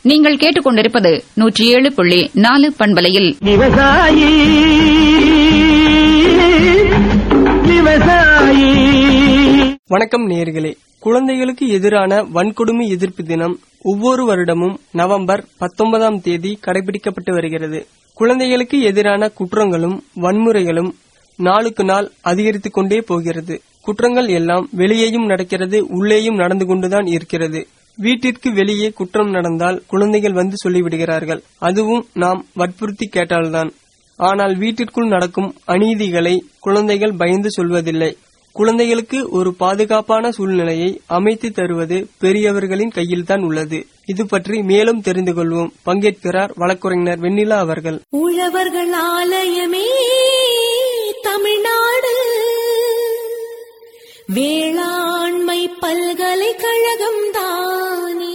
நீங்கள் கேட்டுக்கொண்டிருப்பது நூற்றி ஏழு புள்ளி நாலு பண்பலையில் விவசாயி விவசாயி வணக்கம் நேர்களே குழந்தைகளுக்கு எதிரான வன்கொடுமை எதிர்ப்பு தினம் ஒவ்வொரு வருடமும் நவம்பர் பத்தொன்பதாம் தேதி கடைபிடிக்கப்பட்டு வருகிறது குழந்தைகளுக்கு எதிரான குற்றங்களும் வன்முறைகளும் நாளுக்கு நாள் அதிகரித்துக் கொண்டே போகிறது குற்றங்கள் எல்லாம் வெளியேயும் நடக்கிறது உள்ளேயும் நடந்து கொண்டுதான் இருக்கிறது வீட்டிற்கு வெளியே குற்றம் நடந்தால் குழந்தைகள் வந்து சொல்லிவிடுகிறார்கள் அதுவும் நாம் வற்புறுத்தி கேட்டால்தான் ஆனால் வீட்டிற்குள் நடக்கும் அநீதிகளை குழந்தைகள் பயந்து சொல்வதில்லை குழந்தைகளுக்கு ஒரு பாதுகாப்பான சூழ்நிலையை அமைத்து தருவது பெரியவர்களின் கையில்தான் உள்ளது இது பற்றி மேலும் தெரிந்து கொள்வோம் பங்கேற்கிறார் வழக்குரைஞர் வெண்ணிலா அவர்கள் உழவர்கள் ஆலயமே தமிழ்நாடு வேளாண்மை பல்கலைக்கழகம் தானே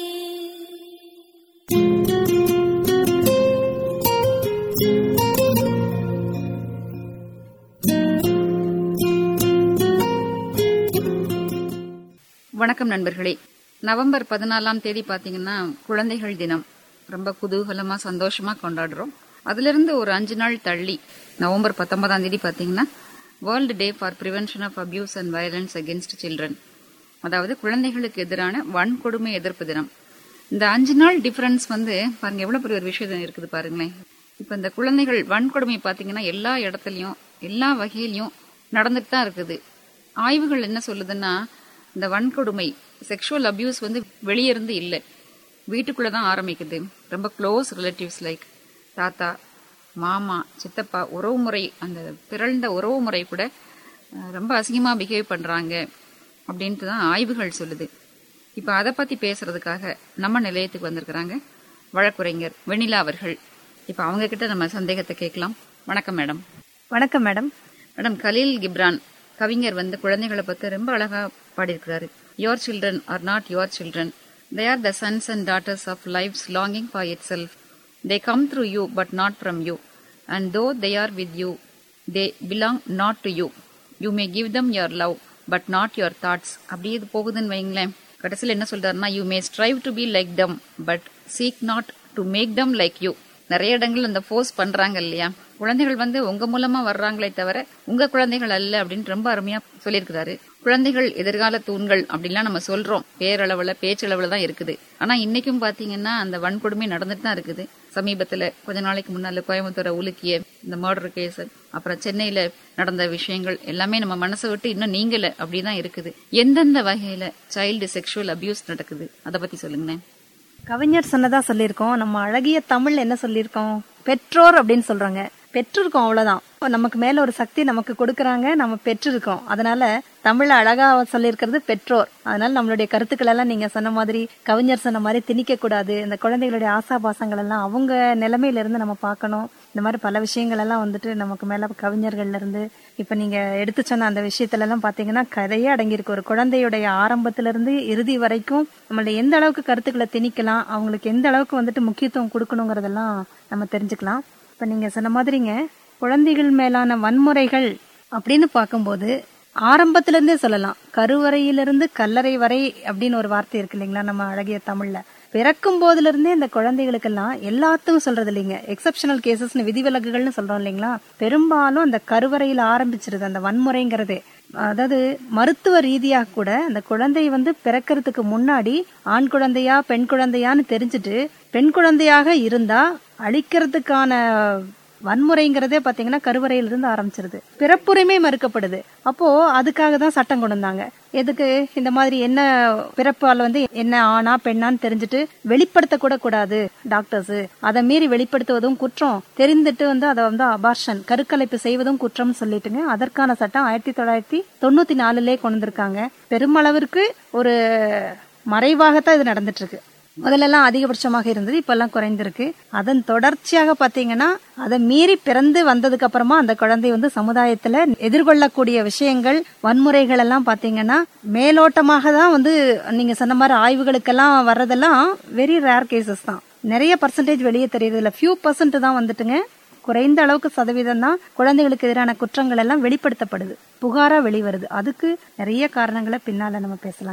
வணக்கம் நண்பர்களே நவம்பர் பதினாலாம் தேதி பாத்தீங்கன்னா குழந்தைகள் தினம் ரொம்ப குதூகலமா சந்தோஷமா கொண்டாடுறோம் அதுல இருந்து ஒரு அஞ்சு நாள் தள்ளி நவம்பர் பத்தொன்பதாம் தேதி பாத்தீங்கன்னா world day for prevention of abuse and violence against children அதாவது குழந்தைகளுக்கு எதிரான வன்கொடுமை எதிர்ப்பு தினம் இந்த அஞ்சு நாள் டிஃபரன்ஸ் வந்து பாருங்க எவ்வளவு பெரிய ஒரு விஷயம் இருக்குது பாருங்களேன் இப்ப இந்த குழந்தைகள் வன்கொடுமை பாத்தீங்கன்னா எல்லா இடத்துலயும் எல்லா வகையிலயும் நடந்துட்டு தான் இருக்குது ஆய்வுகள் என்ன சொல்லுதுன்னா இந்த வன்கொடுமை செக்ஷுவல் அபியூஸ் வந்து வெளியே இருந்து இல்லை வீட்டுக்குள்ள தான் ஆரம்பிக்குது ரொம்ப க்ளோஸ் ரிலேட்டிவ்ஸ் லைக் தாத்தா மாமா சித்தப்பா உறவு முறை அந்த பிறழ்ந்த உறவு முறை கூட அஹ், ரொம்ப அசிங்கமா பிஹேவ் பண்றாங்க அப்படின்ட்டு தான் ஆய்வுகள் சொல்லுது இப்போ அதை பத்தி பேசுறதுக்காக நம்ம நிலையத்துக்கு வந்திருக்கிறாங்க வழக்குரைஞர் வெண்ணிலா அவர்கள் இப்போ அவங்க கிட்ட நம்ம சந்தேகத்தை கேட்கலாம் வணக்கம் மேடம் வணக்கம் மேடம் மேடம் கலீல் கிப்ரான் கவிஞர் வந்து குழந்தைகளை பத்தி ரொம்ப அழகா பாடியிருக்கிறாரு your children are not your children they are the sons and daughters of life's longing for itself they come through you but not from you and though they are with you they belong not to you you may give them your love but not your thoughts அப்படியே இது போகுதுன்னு வைங்களேன் கடைசியில் என்ன சொல்றாருன்னா you may strive to be like them but seek not to make them like you நிறைய இடங்கள் இந்த ஃபோர்ஸ் பண்றாங்க இல்லையா குழந்தைகள் வந்து உங்க மூலமா வர்றாங்களே தவிர உங்க குழந்தைகள் அல்ல அப்படின்னு ரொம்ப அருமையா சொல்லியிருக்கிறாரு குழந்தைகள் எதிர்கால தூண்கள் அப்படின்லாம் நம்ம சொல்றோம் பேரளவுல பேச்சளவுல தான் இருக்குது ஆனா இன்னைக்கும் பாத்தீங்கன்னா அந்த வன்கொடுமை நடந்துட்டு தான் இருக்குது சமீபத்துல கொஞ்ச நாளைக்கு முன்னால கோயம்புத்தூரை உலுக்கிய இந்த மர்டர் கேஸ் அப்புறம் சென்னையில நடந்த விஷயங்கள் எல்லாமே நம்ம மனசை விட்டு இன்னும் நீங்கல அப்படிதான் இருக்குது எந்தெந்த வகையில சைல்டு செக்ஷுவல் அபியூஸ் நடக்குது அதை பத்தி சொல்லுங்களேன் கவிஞர் சொன்னதா சொல்லியிருக்கோம் நம்ம அழகிய தமிழ் என்ன சொல்லியிருக்கோம் பெற்றோர் அப்படின்னு சொல்றாங்க பெற்றிருக்கோம் அவ்வளவுதான் நமக்கு மேல ஒரு சக்தி நமக்கு கொடுக்கறாங்க நம்ம பெற்றிருக்கோம் அதனால தமிழ் அழகா சொல்லியிருக்கிறது பெற்றோர் அதனால நம்மளுடைய கருத்துக்கள் எல்லாம் நீங்க சொன்ன மாதிரி கவிஞர் சொன்ன மாதிரி திணிக்க கூடாது இந்த குழந்தைகளுடைய ஆசாபாசங்கள் எல்லாம் அவங்க நிலைமையில இருந்து நம்ம பார்க்கணும் இந்த மாதிரி பல விஷயங்கள் எல்லாம் வந்துட்டு நமக்கு மேல கவிஞர்கள்ல இருந்து இப்ப நீங்க எடுத்து சொன்ன அந்த விஷயத்துல எல்லாம் பாத்தீங்கன்னா கதையே அடங்கியிருக்கு ஒரு குழந்தையுடைய ஆரம்பத்துல இருந்து இறுதி வரைக்கும் நம்மள எந்த அளவுக்கு கருத்துக்களை திணிக்கலாம் அவங்களுக்கு எந்த அளவுக்கு வந்துட்டு முக்கியத்துவம் கொடுக்கணுங்கிறதெல்லாம் நம்ம தெரிஞ்சுக்கலாம் இப்ப நீங்க சொன்ன மாதிரிங்க குழந்தைகள் மேலான வன்முறைகள் அப்படின்னு பார்க்கும்போது ஆரம்பத்துல இருந்தே சொல்லலாம் கருவறையிலிருந்து கல்லறை வரை அப்படின்னு ஒரு வார்த்தை இருக்கு இல்லைங்களா நம்ம அழகிய தமிழ்ல பிறக்கும் போதுல இருந்தே இந்த குழந்தைகளுக்கெல்லாம் எல்லாத்துக்கும் சொல்றது இல்லைங்க எக்ஸப்ஷனல் கேசஸ்னு விதிவிலக்குகள்னு சொல்றோம் இல்லைங்களா பெரும்பாலும் அந்த கருவறையில ஆரம்பிச்சிருது அந்த வன்முறைங்கிறதே அதாவது மருத்துவ ரீதியாக கூட அந்த குழந்தை வந்து பிறக்கிறதுக்கு முன்னாடி ஆண் குழந்தையா பெண் குழந்தையான்னு தெரிஞ்சுட்டு பெண் குழந்தையாக இருந்தா அழிக்கிறதுக்கான வன்முறைங்கிறதே பாத்தீங்கன்னா கருவறையில இருந்து ஆரம்பிச்சிருது பிறப்புரிமை மறுக்கப்படுது அப்போ அதுக்காக தான் சட்டம் கொண்டு வந்தாங்க எதுக்கு இந்த மாதிரி என்ன பிறப்பால் வந்து என்ன ஆணா பெண்ணான்னு தெரிஞ்சுட்டு வெளிப்படுத்த கூட கூடாது டாக்டர்ஸ் அதை மீறி வெளிப்படுத்துவதும் குற்றம் தெரிந்துட்டு வந்து அதை வந்து அபார்ஷன் கருக்கலைப்பு செய்வதும் குற்றம் சொல்லிட்டுங்க அதற்கான சட்டம் ஆயிரத்தி தொள்ளாயிரத்தி தொண்ணூத்தி நாலுலே கொண்டு வந்திருக்காங்க பெருமளவிற்கு ஒரு மறைவாகத்தான் இது நடந்துட்டு இருக்கு முதல்ல எல்லாம் அதிகபட்சமாக இருந்தது இப்பெல்லாம் குறைந்திருக்கு அதன் தொடர்ச்சியாக பாத்தீங்கன்னா அதை மீறி பிறந்து வந்ததுக்கு அப்புறமா அந்த குழந்தை வந்து சமுதாயத்துல எதிர்கொள்ளக்கூடிய விஷயங்கள் வன்முறைகள் எல்லாம் பாத்தீங்கன்னா மேலோட்டமாக தான் வந்து நீங்க சொன்ன மாதிரி ஆய்வுகளுக்கெல்லாம் வர்றதெல்லாம் வெரி ரேர் கேசஸ் தான் நிறைய பர்சன்டேஜ் வெளியே தெரியுது இல்ல ஃபியூ பர்சன்ட் தான் வந்துட்டுங்க குறைந்த அளவுக்கு சதவீதம் தான் குழந்தைகளுக்கு எதிரான குற்றங்கள் எல்லாம் வெளிப்படுத்தப்படுது புகாரா வெளிவருது அதுக்கு நிறைய காரணங்களை பின்னால நம்ம பேசலாங்க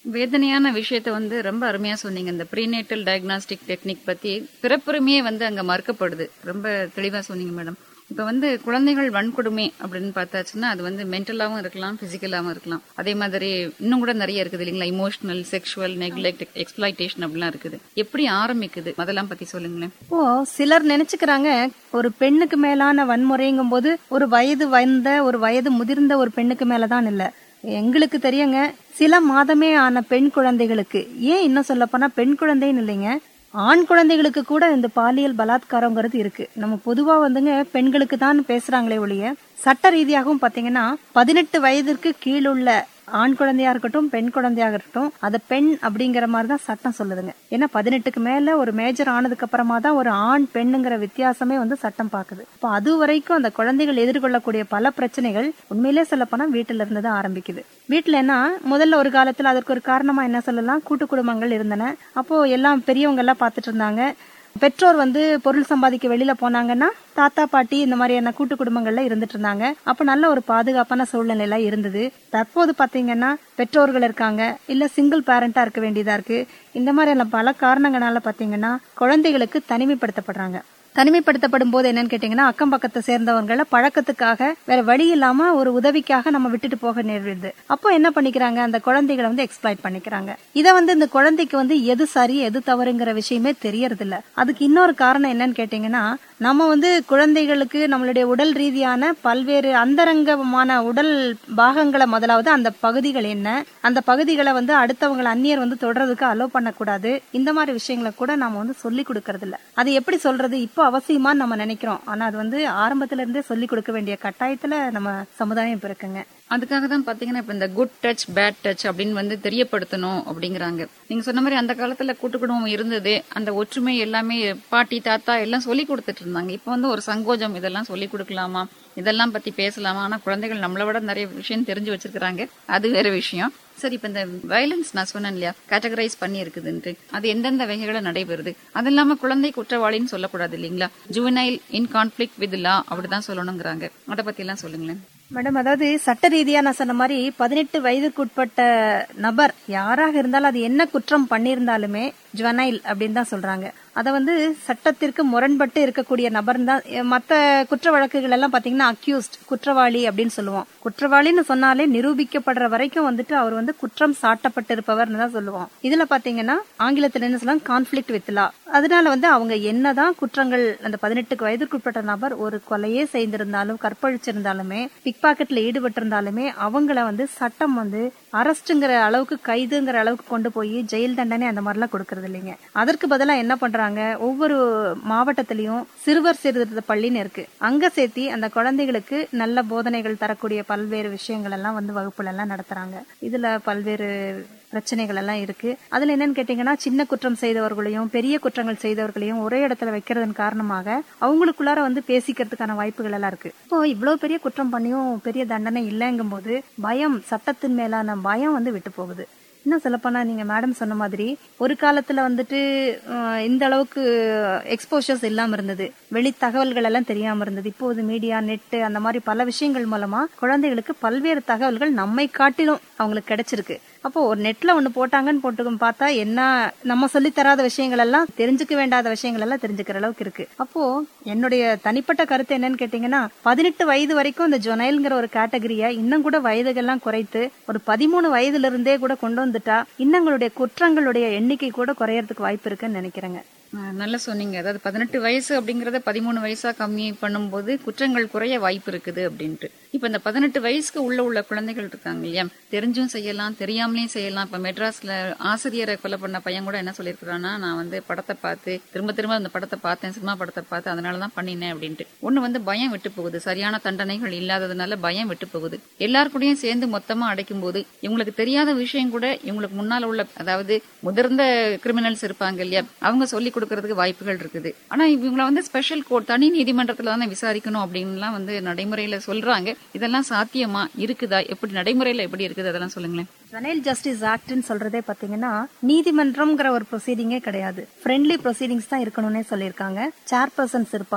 வேதனையான விஷயத்த வந்து ரொம்ப அருமையா சொன்னீங்க இந்த ப்ரீநேட்டல் டயக்னாஸ்டிக் டெக்னிக் பத்தி பிறப்புரிமையே வந்து அங்க மறுக்கப்படுது ரொம்ப தெளிவா சொன்னீங்க மேடம் இப்ப வந்து குழந்தைகள் வன்கொடுமை அப்படின்னு பார்த்தாச்சுன்னா அது வந்து மென்டலாவும் இருக்கலாம் பிசிக்கலாவும் இருக்கலாம் அதே மாதிரி இன்னும் கூட நிறைய இருக்குது இல்லைங்களா இமோஷனல் செக்ஷுவல் நெக்லெக்ட் எக்ஸ்பிளைட்டேஷன் அப்படிலாம் இருக்குது எப்படி ஆரம்பிக்குது அதெல்லாம் பத்தி சொல்லுங்களேன் இப்போ சிலர் நினைச்சுக்கிறாங்க ஒரு பெண்ணுக்கு மேலான வன்முறைங்கும் போது ஒரு வயது வந்த ஒரு வயது முதிர்ந்த ஒரு பெண்ணுக்கு மேலதான் இல்ல எங்களுக்கு தெரியுங்க சில மாதமே ஆன பெண் குழந்தைகளுக்கு ஏன் இன்னும் சொல்ல போனா பெண் குழந்தைன்னு இல்லைங்க ஆண் குழந்தைகளுக்கு கூட இந்த பாலியல் பலாத்காரங்கிறது இருக்கு நம்ம பொதுவா வந்துங்க பெண்களுக்கு தான் பேசுறாங்களே ஒழிய சட்ட ரீதியாகவும் பாத்தீங்கன்னா பதினெட்டு வயதிற்கு கீழுள்ள ஆண் குழந்தையா இருக்கட்டும் பெண் குழந்தையாக இருக்கட்டும் அது பெண் அப்படிங்கிற மாதிரி தான் சட்டம் சொல்லுதுங்க ஏன்னா பதினெட்டுக்கு மேல ஒரு மேஜர் ஆனதுக்கு அப்புறமா தான் ஒரு ஆண் பெண்ணுங்கிற வித்தியாசமே வந்து சட்டம் பாக்குது இப்போ அது வரைக்கும் அந்த குழந்தைகள் எதிர்கொள்ளக்கூடிய பல பிரச்சனைகள் உண்மையிலே சொல்ல போனா வீட்டுல இருந்து தான் ஆரம்பிக்குது வீட்டுல என்ன முதல்ல ஒரு காலத்துல அதற்கு ஒரு காரணமா என்ன சொல்லலாம் கூட்டு குடும்பங்கள் இருந்தன அப்போ எல்லாம் பெரியவங்க எல்லாம் பாத்துட்டு இருந்தாங்க பெற்றோர் வந்து பொருள் சம்பாதிக்க வெளியில போனாங்கன்னா தாத்தா பாட்டி இந்த மாதிரியான கூட்டு குடும்பங்கள்ல இருந்துட்டு இருந்தாங்க அப்ப நல்ல ஒரு பாதுகாப்பான சூழ்நிலை இருந்தது தற்போது பாத்தீங்கன்னா பெற்றோர்கள் இருக்காங்க இல்ல சிங்கிள் பேரண்டா இருக்க வேண்டியதா இருக்கு இந்த மாதிரியான பல காரணங்களால பாத்தீங்கன்னா குழந்தைகளுக்கு தனிமைப்படுத்தப்படுறாங்க தனிமைப்படுத்தப்படும் போது என்னன்னு கேட்டீங்கன்னா அக்கம் பக்கத்தை சேர்ந்தவங்கள பழக்கத்துக்காக வேற வழி இல்லாம ஒரு உதவிக்காக நம்ம விட்டுட்டு போக நேரிடுது அப்போ என்ன பண்ணிக்கிறாங்க அந்த குழந்தைகளை வந்து எக்ஸ்பிளைட் பண்ணிக்கிறாங்க இதை வந்து இந்த குழந்தைக்கு வந்து எது சரி எது தவறுங்கிற விஷயமே தெரியறது இல்ல அதுக்கு இன்னொரு காரணம் என்னன்னு கேட்டீங்கன்னா நம்ம வந்து குழந்தைகளுக்கு நம்மளுடைய உடல் ரீதியான பல்வேறு அந்தரங்கமான உடல் பாகங்களை முதலாவது அந்த பகுதிகள் என்ன அந்த பகுதிகளை வந்து அடுத்தவங்களை அந்நியர் வந்து தொடர்றதுக்கு அலோ பண்ணக்கூடாது இந்த மாதிரி விஷயங்களை கூட நாம வந்து சொல்லி கொடுக்கறது இல்ல அது எப்படி சொல்றது இப்போ அவசியமான்னு நம்ம நினைக்கிறோம் ஆனா அது வந்து ஆரம்பத்துல இருந்தே சொல்லி கொடுக்க வேண்டிய கட்டாயத்துல நம்ம சமுதாயம் இப்ப இருக்குங்க அதுக்காக தான் பாத்தீங்கன்னா இப்ப இந்த குட் டச் பேட் டச் அப்படின்னு வந்து தெரியப்படுத்தணும் அப்படிங்கிறாங்க நீங்க சொன்ன மாதிரி அந்த காலத்துல கூட்டு குடும்பம் இருந்தது அந்த ஒற்றுமை எல்லாமே பாட்டி தாத்தா எல்லாம் சொல்லி கொடுத்துட்டு இருந்தாங்க இப்ப வந்து ஒரு சங்கோஜம் இதெல்லாம் சொல்லி கொடுக்கலாமா இதெல்லாம் பத்தி பேசலாமா ஆனா குழந்தைகள் நம்மளை விட நிறைய விஷயம் தெரிஞ்சு வச்சிருக்காங்க அது வேற விஷயம் சரி இப்ப இந்த வயலன்ஸ் நான் சொன்னேன் இல்லையா கேட்டகரைஸ் பண்ணி இருக்குதுன்ட்டு அது எந்தெந்த வகைகளை நடைபெறுது அது இல்லாம குழந்தை குற்றவாளின்னு சொல்லக்கூடாது இல்லைங்களா juvenile in conflict with law அப்படிதான் சொல்லணுங்கிறாங்க அதை பத்தி எல்லாம் சொல்லுங்களேன் மேடம் அதாவது சட்ட ரீதியா நான் சொன்ன மாதிரி பதினெட்டு வயதுக்குட்பட்ட நபர் யாராக இருந்தாலும் அது என்ன குற்றம் பண்ணியிருந்தாலுமே ஜுவனைல் அப்படின்னு தான் சொல்றாங்க அதை வந்து சட்டத்திற்கு முரண்பட்டு இருக்கக்கூடிய நபர் தான் மற்ற குற்ற வழக்குகள் எல்லாம் பாத்தீங்கன்னா அக்யூஸ்ட் குற்றவாளி அப்படின்னு சொல்லுவோம் குற்றவாளின்னு சொன்னாலே நிரூபிக்கப்படுற வரைக்கும் வந்துட்டு அவர் வந்து குற்றம் சாட்டப்பட்டிருப்பவர்னு தான் சொல்லுவோம் இதுல பாத்தீங்கன்னா ஆங்கிலத்துல என்ன சொல்லலாம் கான்ஃபிளிக் வித் லா அதனால வந்து அவங்க என்னதான் குற்றங்கள் அந்த பதினெட்டுக்கு வயதுக்குட்பட்ட நபர் ஒரு கொலையே செய்திருந்தாலும் கற்பழிச்சிருந்தாலுமே பிக் பாக்கெட்ல ஈடுபட்டிருந்தாலுமே அவங்கள வந்து சட்டம் வந்து அரஸ்ட்ங்கிற அளவுக்கு கைதுங்கிற அளவுக்கு கொண்டு போய் ஜெயில் தண்டனை அந்த மாதிரிலாம் கொடுக்கறது இல்லைங்க அதற்கு பதிலா என்ன பண்றாங்க ஒவ்வொரு மாவட்டத்திலயும் சிறுவர் சீர்திருத்த பள்ளின்னு இருக்கு அங்க சேர்த்தி அந்த குழந்தைகளுக்கு நல்ல போதனைகள் தரக்கூடிய பல்வேறு விஷயங்கள் எல்லாம் வந்து வகுப்புல எல்லாம் நடத்துறாங்க இதுல பல்வேறு பிரச்சனைகள் எல்லாம் இருக்கு அதுல என்னன்னு கேட்டீங்கன்னா சின்ன குற்றம் செய்தவர்களையும் பெரிய குற்றங்கள் செய்தவர்களையும் ஒரே இடத்துல வைக்கிறதன் காரணமாக அவங்களுக்குள்ளார வந்து பேசிக்கிறதுக்கான வாய்ப்புகள் எல்லாம் இருக்கு இப்போ இவ்வளவு பெரிய குற்றம் பண்ணியும் பெரிய தண்டனை இல்லைங்கும் போது பயம் சட்டத்தின் மேலான பயம் வந்து விட்டு போகுது இன்னும் சொல்லப்போனா நீங்க மேடம் சொன்ன மாதிரி ஒரு காலத்துல வந்துட்டு அஹ், இந்த அளவுக்கு எக்ஸ்போஷர்ஸ் இல்லாம இருந்தது வெளி தகவல்கள் எல்லாம் தெரியாம இருந்தது இப்போது மீடியா நெட் அந்த மாதிரி பல விஷயங்கள் மூலமா குழந்தைகளுக்கு பல்வேறு தகவல்கள் நம்மை காட்டிலும் அவங்களுக்கு கிடைச்சிருக்கு அப்போ ஒரு நெட்ல ஒண்ணு போட்டாங்கன்னு போட்டு பார்த்தா என்ன நம்ம சொல்லி தராத விஷயங்கள் எல்லாம் தெரிஞ்சுக்க வேண்டாத விஷயங்கள் எல்லாம் தெரிஞ்சுக்கிற அளவுக்கு இருக்கு அப்போ என்னுடைய தனிப்பட்ட கருத்து என்னன்னு கேட்டீங்கன்னா பதினெட்டு வயது வரைக்கும் இந்த ஜொனைல்ங்கிற ஒரு கேட்டகரிய இன்னும் கூட வயதுகள்லாம் குறைத்து ஒரு பதிமூணு வயதுல இருந்தே கூட கொண்டு வந்துட்டா இன்னங்களுடைய குற்றங்களுடைய எண்ணிக்கை கூட குறையறதுக்கு வாய்ப்பு இருக்குன்னு நினைக்கிறேங்க ஆஹ் நல்லா சொன்னீங்க அதாவது பதினெட்டு வயசு அப்படிங்கறத பதிமூணு வயசா கம்மி பண்ணும்போது குற்றங்கள் குறைய வாய்ப்பு இருக்குது அப்படின்ட்டு இப்ப இந்த பதினெட்டு வயசுக்கு உள்ள உள்ள குழந்தைகள் இருக்காங்க இல்லையா தெரிஞ்சும் செய்யலாம் தெரியாமலேயும் செய்யலாம் இப்ப மெட்ராஸ்ல ஆசிரியரை கொலை பண்ண பையன் கூட என்ன சொல்லியிருக்கிறான்னா நான் வந்து படத்தை பார்த்து திரும்ப திரும்ப அந்த படத்தை பார்த்தேன் சினிமா படத்தை பார்த்து அதனாலதான் பண்ணினேன் அப்படின்ட்டு ஒண்ணு வந்து பயம் விட்டு போகுது சரியான தண்டனைகள் இல்லாததுனால பயம் விட்டு போகுது எல்லார் கூடயும் சேர்ந்து மொத்தமா அடைக்கும் போது இவங்களுக்கு தெரியாத விஷயம் கூட இவங்களுக்கு முன்னால உள்ள அதாவது முதிர்ந்த கிரிமினல்ஸ் இருப்பாங்க இல்லையா அவங்க சொல்லி கொடுக்கறதுக்கு வாய்ப்புகள் இருக்குது ஆனா இவங்கள வந்து ஸ்பெஷல் கோர்ட் தனி நீதிமன்றத்துல தானே விசாரிக்கணும் அப்படின்லாம் வந்து நடைமுறையில சொல்றாங்க இதெல்லாம் சாத்தியமா இருக்குதா எப்படி நடைமுறையில எப்படி இருக்குது அதெல்லாம் சொல்லுங்களேன் ஜுவனைல் ஜஸ்டிஸ் ஆக்ட்னு சொல்றதே பாத்தீங்கன்னா நீதிமன்றம்ங்கிற ஒரு ப்ரொசீடிங்கே கிடையாது ஃப்ரெண்ட்லி ப்ரொசீடிங்ஸ் தான் இருக்கணும்னே சொல்லியிருக்காங்க சேர்பர்சன்ஸ் இருப்பாங்க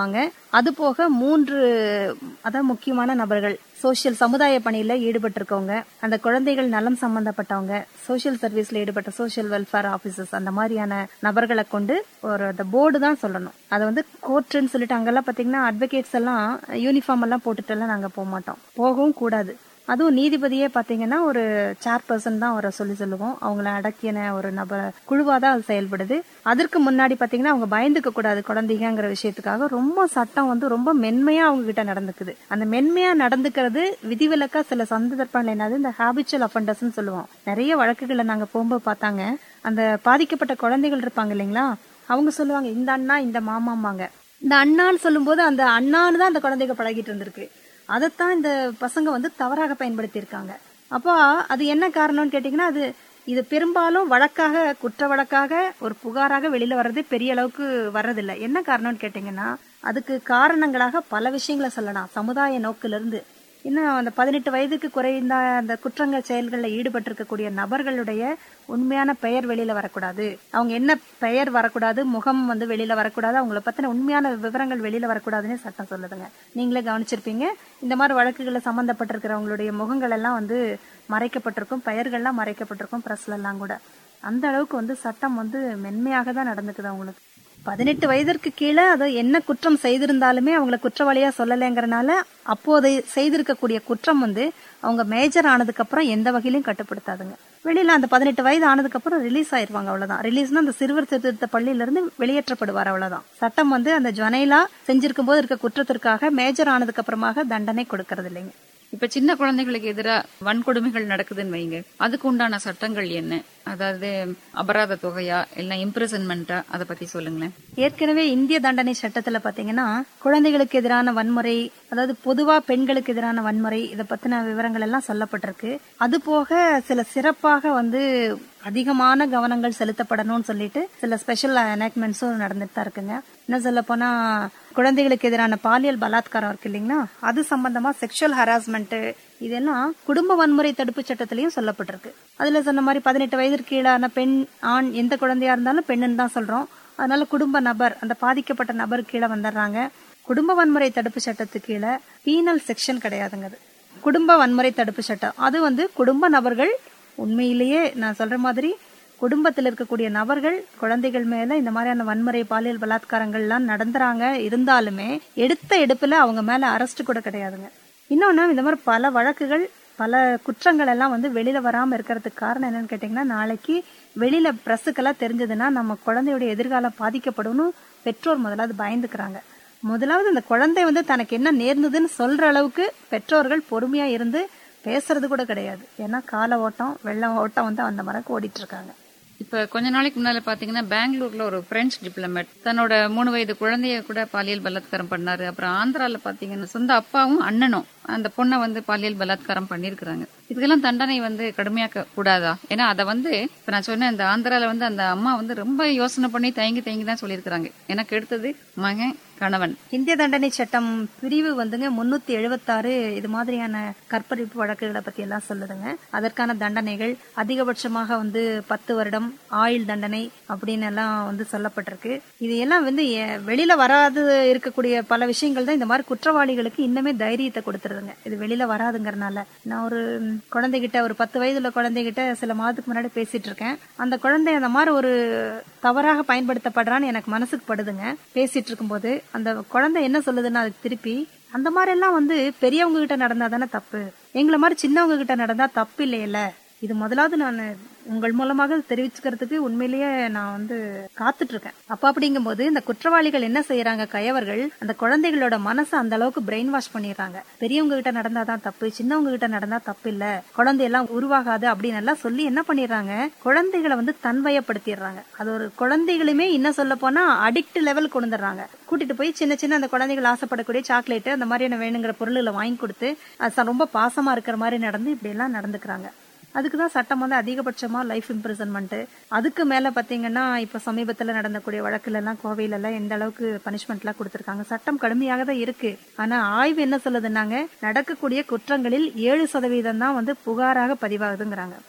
அது போக மூன்று அதான் முக்கியமான நபர்கள் சோசியல் சமுதாய பணியில ஈடுபட்டிருக்கவங்க அந்த குழந்தைகள் நலம் சம்பந்தப்பட்டவங்க சோசியல் சர்வீஸ்ல ஈடுபட்ட சோசியல் வெல்ஃபேர் ஆபீசர்ஸ் அந்த மாதிரியான நபர்களை கொண்டு ஒரு அந்த போர்டு தான் சொல்லணும் அதை வந்து கோர்ட்டுன்னு சொல்லிட்டு அங்கெல்லாம் பாத்தீங்கன்னா அட்வொகேட்ஸ் எல்லாம் யூனிஃபார்ம் எல்லாம் போட்டுட்டு எல்லாம் நாங்க போக மாட்டோம் போகவும் கூடாது அதுவும் நீதிபதியே பாத்தீங்கன்னா ஒரு சேர்பர்சன் தான் அவரை சொல்லி சொல்லுவோம் அவங்கள அடக்கின ஒரு நபர் குழுவா தான் அது செயல்படுது அதற்கு முன்னாடி பாத்தீங்கன்னா அவங்க பயந்துக்க கூடாது குழந்தைங்கிற விஷயத்துக்காக ரொம்ப சட்டம் வந்து ரொம்ப மென்மையா அவங்க கிட்ட நடந்துக்குது அந்த மென்மையா நடந்துக்கிறது விதிவிலக்கா சில சந்தர்ப்பங்கள் என்னது இந்த ஹாபிச்சுவல் அஃபண்டர்ஸ் சொல்லுவோம் நிறைய வழக்குகளை நாங்க போகும்போது பார்த்தாங்க அந்த பாதிக்கப்பட்ட குழந்தைகள் இருப்பாங்க இல்லைங்களா அவங்க சொல்லுவாங்க இந்த அண்ணா இந்த மாமாம்பாங்க இந்த அண்ணான்னு சொல்லும்போது அந்த அண்ணான்னு தான் அந்த குழந்தைங்க பழகிட்டு இருந்திருக்கு அதைத்தான் இந்த பசங்க வந்து தவறாக பயன்படுத்தி இருக்காங்க அப்போ அது என்ன காரணம்னு கேட்டீங்கன்னா அது இது பெரும்பாலும் வழக்காக குற்ற வழக்காக ஒரு புகாராக வெளியில வர்றதே பெரிய அளவுக்கு வர்றதில்லை என்ன காரணம்னு கேட்டீங்கன்னா அதுக்கு காரணங்களாக பல விஷயங்களை சொல்லலாம் சமுதாய நோக்கிலிருந்து இன்னும் அந்த பதினெட்டு வயதுக்கு குறைந்த அந்த குற்றங்கள் செயல்களில் ஈடுபட்டிருக்கக்கூடிய நபர்களுடைய உண்மையான பெயர் வெளியில வரக்கூடாது அவங்க என்ன பெயர் வரக்கூடாது முகம் வந்து வெளியில வரக்கூடாது அவங்கள பத்தின உண்மையான விவரங்கள் வெளியில வரக்கூடாதுன்னு சட்டம் சொல்லுதுங்க நீங்களே கவனிச்சிருப்பீங்க இந்த மாதிரி வழக்குகளை சம்பந்தப்பட்டிருக்கிறவங்களுடைய முகங்கள் எல்லாம் வந்து மறைக்கப்பட்டிருக்கும் பெயர்கள்லாம் மறைக்கப்பட்டிருக்கும் பிரஸ்ல எல்லாம் கூட அந்த அளவுக்கு வந்து சட்டம் வந்து மென்மையாக தான் நடந்துக்குது அவங்களுக்கு பதினெட்டு வயதிற்கு கீழே அது என்ன குற்றம் செய்திருந்தாலுமே அவங்கள குற்றவாளியா சொல்லலைங்கிறனால அப்போது செய்திருக்கக்கூடிய குற்றம் வந்து அவங்க மேஜர் ஆனதுக்கு அப்புறம் எந்த வகையிலும் கட்டுப்படுத்தாதுங்க வெளியில அந்த பதினெட்டு வயது ஆனதுக்கு அப்புறம் ரிலீஸ் ஆயிருவாங்க அவ்வளவுதான் ரிலீஸ்னா அந்த சிறுவர் திருத்த பள்ளியில இருந்து வெளியேற்றப்படுவார் அவ்வளவுதான் சட்டம் வந்து அந்த ஜுனைலா செஞ்சிருக்கும் போது இருக்க குற்றத்திற்காக மேஜர் ஆனதுக்கு அப்புறமாக தண்டனை கொடுக்கறது இல்லைங்க இப்ப சின்ன குழந்தைகளுக்கு எதிராக வன்கொடுமைகள் நடக்குதுன்னு வைங்க அதுக்கு உண்டான சட்டங்கள் என்ன அதாவது அபராத தொகையா இல்ல இம்ப்ரிசன்மெண்டா அதை பத்தி சொல்லுங்களேன் ஏற்கனவே இந்திய தண்டனை சட்டத்துல பாத்தீங்கன்னா குழந்தைகளுக்கு எதிரான வன்முறை அதாவது பொதுவா பெண்களுக்கு எதிரான வன்முறை இதை பத்தின விவரங்கள் எல்லாம் சொல்லப்பட்டிருக்கு அது போக சில சிறப்பாக வந்து அதிகமான கவனங்கள் செலுத்தப்படணும்னு சொல்லிட்டு சில ஸ்பெஷல் எனாக்மெண்ட்ஸும் நடந்துட்டு தான் இருக்குங்க என்ன சொல்ல போனா குழந்தைகளுக்கு எதிரான பாலியல் பலாத்காரம் இருக்கு இல்லைங்களா அது சம்பந்தமா செக்ஷுவல் ஹராஸ்மெண்ட் இதெல்லாம் குடும்ப வன்முறை தடுப்பு சட்டத்திலையும் சொல்லப்பட்டிருக்கு அதுல சொன்ன மாதிரி பதினெட்டு வயதிற்கு கீழான பெண் ஆண் எந்த குழந்தையா இருந்தாலும் பெண்ணுன்னு தான் சொல்றோம் அதனால குடும்ப நபர் அந்த பாதிக்கப்பட்ட நபர் கீழே வந்துடுறாங்க குடும்ப வன்முறை தடுப்பு சட்டத்துக்கு கீழே பீனல் செக்ஷன் கிடையாதுங்க அது குடும்ப வன்முறை தடுப்பு சட்டம் அது வந்து குடும்ப நபர்கள் உண்மையிலேயே நான் சொல்ற மாதிரி குடும்பத்தில் இருக்கக்கூடிய நபர்கள் குழந்தைகள் மேல இந்த மாதிரியான வன்முறை பாலியல் பலாத்காரங்கள்லாம் நடந்துறாங்க இருந்தாலுமே எடுத்த எடுப்புல அவங்க மேல அரெஸ்ட் கூட கிடையாதுங்க இன்னொன்னு இந்த மாதிரி பல வழக்குகள் பல குற்றங்கள் எல்லாம் வந்து வெளியில வராம இருக்கிறதுக்கு காரணம் என்னன்னு கேட்டீங்கன்னா நாளைக்கு வெளியில பிரஸுக்கெல்லாம் தெரிஞ்சதுன்னா நம்ம குழந்தையுடைய எதிர்காலம் பாதிக்கப்படும்னு பெற்றோர் முதலாவது பயந்துக்கிறாங்க முதலாவது அந்த குழந்தை வந்து தனக்கு என்ன நேர்ந்ததுன்னு சொல்ற அளவுக்கு பெற்றோர்கள் பொறுமையா இருந்து பேசுறது கூட கிடையாது ஏன்னா கால ஓட்டம் வெள்ள ஓட்டம் வந்து அந்த மரக்கு ஓடிட்டு இருக்காங்க இப்ப கொஞ்ச நாளைக்கு முன்னால பாத்தீங்கன்னா பெங்களூர்ல ஒரு பிரெஞ்சு டிப்ளமேட் தன்னோட மூணு வயது குழந்தைய கூட பாலியல் பலாத்காரம் பண்ணாரு அப்புறம் ஆந்திரால பாத்தீங்கன்னா சொந்த அப்பாவும் அண்ணனும் அந்த பொண்ணை வந்து பாலியல் பலாத்காரம் பண்ணிருக்காங்க இதுக்கெல்லாம் தண்டனை வந்து கடுமையாக்க கூடாதா ஏன்னா அதை வந்து இப்ப நான் சொன்னேன் இந்த ஆந்திரால வந்து அந்த அம்மா வந்து ரொம்ப யோசனை பண்ணி தயங்கி தயங்கி தான் சொல்லியிருக்கிறாங்க எனக்கு எடுத்தது மகன் கணவன் இந்திய தண்டனை சட்டம் பிரிவு வந்துங்க முன்னூத்தி எழுபத்தாறு இது மாதிரியான கற்பழிப்பு வழக்குகளை பத்தி எல்லாம் சொல்லுதுங்க அதற்கான தண்டனைகள் அதிகபட்சமாக வந்து பத்து வருடம் ஆயுள் தண்டனை அப்படின்னு எல்லாம் வந்து சொல்லப்பட்டிருக்கு இது எல்லாம் வந்து எ- வெளியில வராது இருக்கக்கூடிய பல விஷயங்கள் தான் இந்த மாதிரி குற்றவாளிகளுக்கு இன்னுமே தைரியத்தை கொடுத்துருதுங்க இது வெளியில வராதுங்கறனால நான் ஒரு ம், குழந்தைகிட்ட ஒரு பத்து வயதுள்ள குழந்தைகிட்ட சில மாதத்துக்கு முன்னாடி பேசிட்டு இருக்கேன் அந்த குழந்தை அந்த மாதிரி ஒரு தவறாக பயன்படுத்தப்படுறான்னு எனக்கு மனசுக்கு படுதுங்க பேசிட்டு இருக்கும்போது அந்த குழந்தை என்ன சொல்லுதுன்னா அதுக்கு திருப்பி அந்த மாதிரி எல்லாம் வந்து பெரியவங்க கிட்ட நடந்தா தானே தப்பு எங்களை மாதிரி சின்னவங்க கிட்ட நடந்தா தப்பு இல்லையில இது முதலாவது நான் உங்கள் மூலமாக தெரிவிச்சுக்கிறதுக்கு உண்மையிலேயே நான் வந்து காத்துட்டு இருக்கேன் அப்ப அப்படிங்கும்போது இந்த குற்றவாளிகள் என்ன செய்யறாங்க கயவர்கள் அந்த குழந்தைகளோட மனசை அந்த அளவுக்கு பிரெயின் வாஷ் பண்ணிடுறாங்க பெரியவங்க கிட்ட நடந்தாதான் தப்பு சின்னவங்க கிட்ட நடந்தா தப்பு இல்ல குழந்தை எல்லாம் உருவாகாது அப்படின்னு எல்லாம் சொல்லி என்ன பண்ணிடுறாங்க குழந்தைகளை வந்து தன்வயப்படுத்திடுறாங்க அது ஒரு குழந்தைகளுமே என்ன சொல்ல போனா அடிக்ட் லெவல் கொண்டு வந்துடுறாங்க கூட்டிட்டு போய் சின்ன சின்ன அந்த குழந்தைகள் ஆசைப்படக்கூடிய சாக்லேட் அந்த மாதிரியான வேணுங்கிற பொருள்களை வாங்கி கொடுத்து அது ச- ரொம்ப பாசமா இருக்கிற மாதிரி நடந்து இப்படி எல்லாம் நடந்துக்கிறாங்க அதுக்கு தான் சட்டம் வந்து அதிகபட்சமா லைஃப் இம்ப்ரிசன்மெண்ட் அதுக்கு மேல பாத்தீங்கன்னா இப்ப சமீபத்துல நடந்தக்கூடிய வழக்குல எல்லாம் கோவையில எல்லாம் எந்த அளவுக்கு பனிஷ்மெண்ட் எல்லாம் கொடுத்திருக்காங்க சட்டம் கடுமையாக தான் இருக்கு ஆனா ஆய்வு என்ன சொல்லுதுன்னாங்க நடக்கக்கூடிய குற்றங்களில் ஏழு சதவீதம் தான் வந்து புகாராக பதிவாகுதுங்கிறாங்க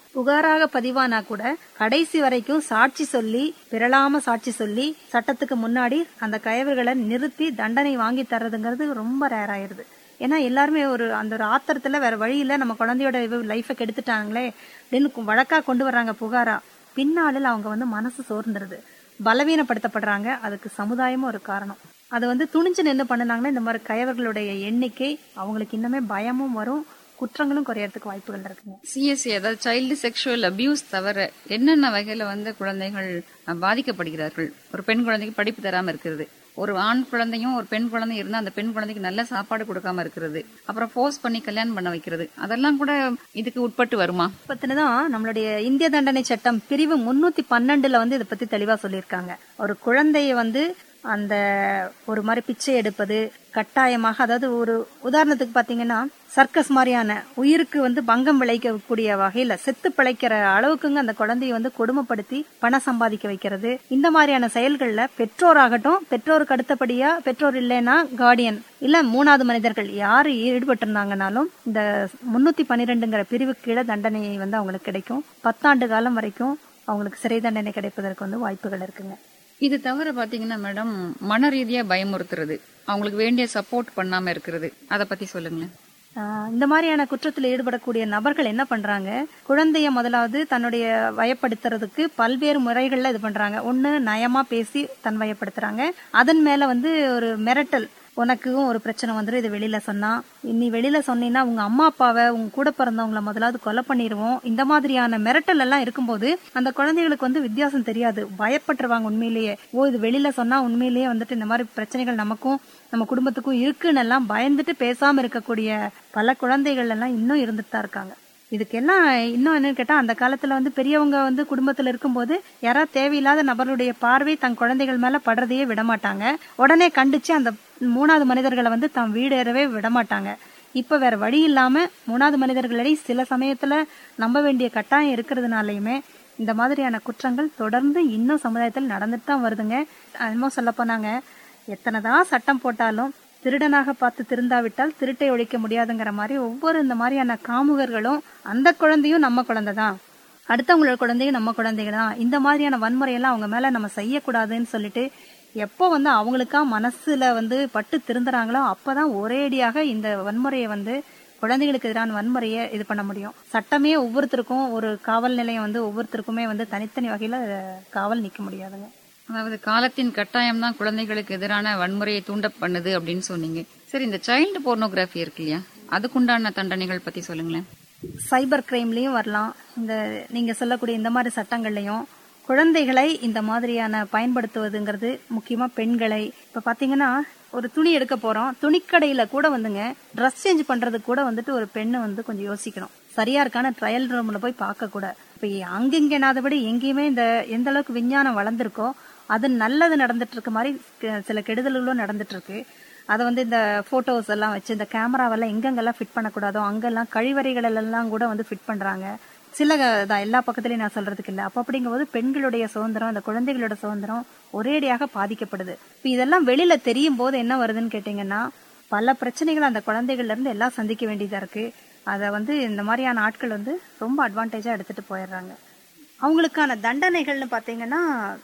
புகாராக பதிவானா கூட கடைசி வரைக்கும் சாட்சி சொல்லி பிறளாம சாட்சி சொல்லி சட்டத்துக்கு முன்னாடி அந்த கயவர்களை நிறுத்தி தண்டனை வாங்கி தர்றதுங்கிறது ரொம்ப ரேர் ஆயிருது ஏன்னா எல்லாருமே ஒரு அந்த ஒரு ஆத்திரத்துல வேற வழியில நம்ம குழந்தையோட லைஃபை கெடுத்துட்டாங்களே அப்படின்னு கு- வழக்கா கொண்டு வர்றாங்க புகாரா பின்னாளில் அவங்க வந்து மனசு சோர்ந்துருது பலவீனப்படுத்தப்படுறாங்க அதுக்கு சமுதாயமும் ஒரு காரணம் அது வந்து துணிஞ்சு நின்று பண்ணுனாங்கன்னா இந்த மாதிரி கயவர்களுடைய எண்ணிக்கை அவங்களுக்கு இன்னுமே பயமும் வரும் குற்றங்களும் குறையறதுக்கு வாய்ப்புகள் இருக்குங்க சிஎஸ்சி அதாவது சைல்டு செக்ஷுவல் அபியூஸ் தவிர என்னென்ன வகையில வந்து குழந்தைகள் அஹ், பாதிக்கப்படுகிறார்கள் ஒரு பெண் குழந்தைக்கு படிப்பு தராம இருக்கிறது ஒரு ஆண் குழந்தையும் ஒரு பெண் குழந்தையும் இருந்தா அந்த பெண் குழந்தைக்கு நல்ல சாப்பாடு கொடுக்காம இருக்கிறது அப்புறம் ஃபோர்ஸ் பண்ணி கல்யாணம் பண்ண வைக்கிறது அதெல்லாம் கூட இதுக்கு உட்பட்டு வருமா பத்தினதான் நம்மளுடைய இந்திய தண்டனை சட்டம் பிரிவு முன்னூத்தி பன்னெண்டுல வந்து இதை பத்தி தெளிவா சொல்லியிருக்காங்க ஒரு குழந்தைய வந்து அந்த ஒரு மாதிரி பிச்சை எடுப்பது கட்டாயமாக அதாவது ஒரு உதாரணத்துக்கு பாத்தீங்கன்னா சர்க்கஸ் மாதிரியான உயிருக்கு வந்து பங்கம் விளைக்கக்கூடிய வகையில செத்து பிழைக்கிற அளவுக்குங்க அந்த குழந்தைய வந்து கொடுமைப்படுத்தி பணம் சம்பாதிக்க வைக்கிறது இந்த மாதிரியான செயல்கள்ல பெற்றோராகட்டும் பெற்றோருக்கு அடுத்தபடியா பெற்றோர் இல்லைன்னா கார்டியன் இல்ல மூணாவது மனிதர்கள் யாரு ஈடுபட்டிருந்தாங்கனாலும் இந்த முன்னூத்தி பன்னிரெண்டுங்கிற பிரிவு கீழே தண்டனை வந்து அவங்களுக்கு கிடைக்கும் பத்தாண்டு காலம் வரைக்கும் அவங்களுக்கு சிறை தண்டனை கிடைப்பதற்கு வந்து வாய்ப்புகள் இருக்குங்க இது தவிர பாத்தீங்கன்னா மேடம் மன ரீதியா பயமுறுத்துறது அவங்களுக்கு வேண்டிய சப்போர்ட் பண்ணாம இருக்கிறது அத பத்தி சொல்லுங்களேன் ஆஹ் இந்த மாதிரியான குற்றத்தில் ஈடுபடக்கூடிய நபர்கள் என்ன பண்றாங்க குழந்தைய முதலாவது தன்னுடைய வயப்படுத்துறதுக்கு பல்வேறு முறைகள்ல இது பண்றாங்க ஒண்ணு நயமா பேசி தன் வயப்படுத்துறாங்க அதன் மேல வந்து ஒரு மிரட்டல் உனக்கும் ஒரு பிரச்சனை வந்துடும் இது வெளியில சொன்னா நீ வெளியில சொன்னீங்கன்னா உங்க அம்மா அப்பாவை உங்க கூட பிறந்தவங்கள முதலாவது கொலை பண்ணிடுவோம் இந்த மாதிரியான மிரட்டல் எல்லாம் இருக்கும்போது அந்த குழந்தைகளுக்கு வந்து வித்தியாசம் தெரியாது பயப்பட்டுருவாங்க உண்மையிலேயே ஓ இது வெளியில சொன்னா உண்மையிலேயே வந்துட்டு இந்த மாதிரி பிரச்சனைகள் நமக்கும் நம்ம குடும்பத்துக்கும் இருக்குன்னு எல்லாம் பயந்துட்டு பேசாம இருக்கக்கூடிய பல குழந்தைகள் எல்லாம் இன்னும் இருந்துட்டு தான் இருக்காங்க இதுக்கெல்லாம் இன்னும் என்னன்னு கேட்டா அந்த காலத்துல வந்து பெரியவங்க வந்து குடும்பத்துல இருக்கும்போது யாராவது தேவையில்லாத நபருடைய பார்வை தன் குழந்தைகள் மேல படுறதையே விட மாட்டாங்க உடனே கண்டிச்சு அந்த மூணாவது மனிதர்களை வந்து தம் வீடேறவே விட மாட்டாங்க இப்ப வேற வழி இல்லாம மூணாவது மனிதர்களை சில சமயத்துல நம்ப வேண்டிய கட்டாயம் இருக்கிறதுனாலயுமே இந்த மாதிரியான குற்றங்கள் தொடர்ந்து இன்னும் சமுதாயத்தில் நடந்துட்டு தான் வருதுங்க என்னமோ சொல்ல போனாங்க எத்தனைதான் சட்டம் போட்டாலும் திருடனாக பார்த்து திருந்தாவிட்டால் திருட்டை ஒழிக்க முடியாதுங்கிற மாதிரி ஒவ்வொரு இந்த மாதிரியான காமுகர்களும் அந்த குழந்தையும் நம்ம குழந்தை தான் அடுத்தவங்களோட குழந்தையும் நம்ம குழந்தைங்க தான் இந்த மாதிரியான வன்முறையெல்லாம் அவங்க மேல நம்ம செய்யக்கூடாதுன்னு சொல்லிட்டு எப்போ வந்து அவங்களுக்கா மனசுல வந்து பட்டு திருந்துறாங்களோ அப்பதான் ஒரேடியாக இந்த வன்முறையை வந்து குழந்தைகளுக்கு எதிரான வன்முறையை இது பண்ண முடியும் சட்டமே ஒவ்வொருத்தருக்கும் ஒரு காவல் நிலையம் வந்து ஒவ்வொருத்தருக்குமே வந்து தனித்தனி வகையில காவல் நிக்க முடியாதுங்க அதாவது காலத்தின் கட்டாயம் தான் குழந்தைகளுக்கு எதிரான வன்முறையை தூண்ட பண்ணுது அப்படின்னு சொன்னீங்க சரி இந்த சைல்டு போர்னோகிராஃபி இருக்கு இல்லையா அதுக்குண்டான தண்டனைகள் பத்தி சொல்லுங்களேன் சைபர் கிரைம்லயும் வரலாம் இந்த நீங்க சொல்லக்கூடிய இந்த மாதிரி சட்டங்கள்லயும் குழந்தைகளை இந்த மாதிரியான பயன்படுத்துவதுங்கிறது முக்கியமா பெண்களை இப்ப பாத்தீங்கன்னா ஒரு துணி எடுக்க போறோம் துணிக்கடையில கூட வந்துங்க ட்ரெஸ் சேஞ்ச் பண்றதுக்கு கூட வந்துட்டு ஒரு பெண்ணை வந்து கொஞ்சம் யோசிக்கணும் சரியா இருக்கான ட்ரையல் ரூம்ல போய் பார்க்க கூட இப்ப அங்கிங்கனாதபடி எங்கேயுமே இந்த எந்த அளவுக்கு விஞ்ஞானம் வளர்ந்திருக்கோ அது நல்லது நடந்துட்டு இருக்க மாதிரி க- சில கெடுதல்களும் நடந்துட்டு இருக்கு அதை வந்து இந்த போட்டோஸ் எல்லாம் வச்சு இந்த கேமராவெல்லாம் எங்கெங்கெல்லாம் ஃபிட் பண்ணக்கூடாதோ அங்கெல்லாம் கழிவறைகள் எல்லாம் கூட வந்து ஃபிட் பண்றாங்க சில க- தான் எல்லா பக்கத்துலயும் நான் சொல்றதுக்கு இல்ல அப்ப அப்படிங்கும்போது பெண்களுடைய சுதந்திரம் அந்த குழந்தைகளோட சுதந்திரம் ஒரேடியாக பாதிக்கப்படுது இப்ப இதெல்லாம் வெளியில தெரியும் போது என்ன வருதுன்னு கேட்டீங்கன்னா பல பிரச்சனைகள் அந்த குழந்தைகள்ல இருந்து எல்லாம் சந்திக்க வேண்டியதா இருக்கு அதை வந்து இந்த மாதிரியான ஆட்கள் வந்து ரொம்ப அட்வான்டேஜா எடுத்துட்டு போயிடுறாங்க அவங்களுக்கான தண்டனைகள்னு பாத்தீங்கன்னா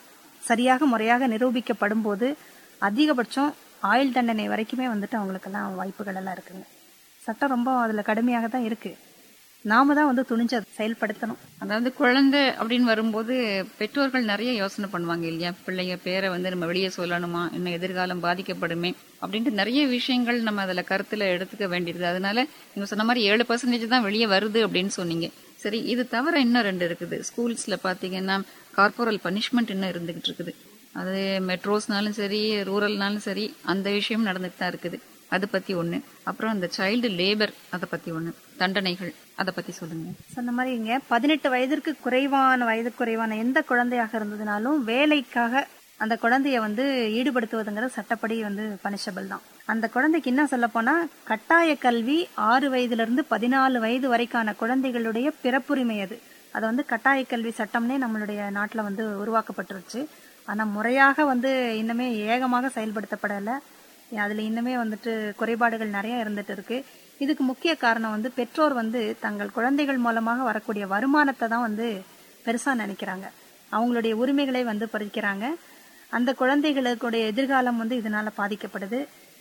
சரியாக முறையாக நிரூபிக்கப்படும் போது அதிகபட்சம் ஆயுள் தண்டனை வரைக்குமே வந்துட்டு அவங்களுக்கெல்லாம் வாய்ப்புகள் எல்லாம் இருக்குங்க சட்டம் ரொம்ப அதுல கடுமையாக தான் இருக்கு நாம தான் வந்து துணிஞ்சு அதை செயல்படுத்தணும் அதாவது குழந்தை அப்படின்னு வரும்போது பெற்றோர்கள் நிறைய யோசனை பண்ணுவாங்க இல்லையா பிள்ளைங்க பேரை வந்து நம்ம வெளியே சொல்லணுமா இன்னும் எதிர்காலம் பாதிக்கப்படுமே அப்படின்ட்டு நிறைய விஷயங்கள் நம்ம அதுல கருத்துல எடுத்துக்க வேண்டியது அதனால நீங்க சொன்ன மாதிரி ஏழு பர்சன்டேஜ் தான் வெளியே வருது அப்படின்னு சொன்னீங்க சரி இது தவிர இன்னும் ரெண்டு இருக்குது ஸ்கூல்ஸ்ல பாத்தீங்கன்னா கார்போரல் பனிஷ்மெண்ட் இன்னும் இருந்துகிட்டு இருக்குது அது மெட்ரோஸ்னாலும் சரி ரூரல்னாலும் சரி அந்த விஷயம் நடந்துட்டு தான் இருக்குது அது பத்தி ஒண்ணு அப்புறம் அந்த சைல்டு லேபர் அதை பத்தி ஒண்ணு தண்டனைகள் அதை பத்தி சொல்லுங்க சொன்ன மாதிரி இங்க பதினெட்டு வயதிற்கு குறைவான வயது குறைவான எந்த குழந்தையாக இருந்ததுனாலும் வேலைக்காக அந்த குழந்தைய வந்து ஈடுபடுத்துவதுங்கிறது சட்டப்படி வந்து பனிஷபிள் தான் அந்த குழந்தைக்கு என்ன சொல்ல போனா கட்டாய கல்வி ஆறு வயதுல இருந்து பதினாலு வயது வரைக்கான குழந்தைகளுடைய பிறப்புரிமை அது அது வந்து கட்டாய கல்வி சட்டம்னே நம்மளுடைய நாட்டுல வந்து உருவாக்கப்பட்டுருச்சு ஆனா முறையாக வந்து இன்னுமே ஏகமாக செயல்படுத்தப்படல அதுல இன்னுமே வந்துட்டு குறைபாடுகள் நிறைய இருந்துட்டு இருக்கு இதுக்கு முக்கிய காரணம் வந்து பெற்றோர் வந்து தங்கள் குழந்தைகள் மூலமாக வரக்கூடிய வருமானத்தை தான் வந்து பெருசா நினைக்கிறாங்க அவங்களுடைய உரிமைகளை வந்து பறிக்கிறாங்க அந்த குழந்தைகளுடைய எதிர்காலம் வந்து இதனால பாதிக்கப்படுது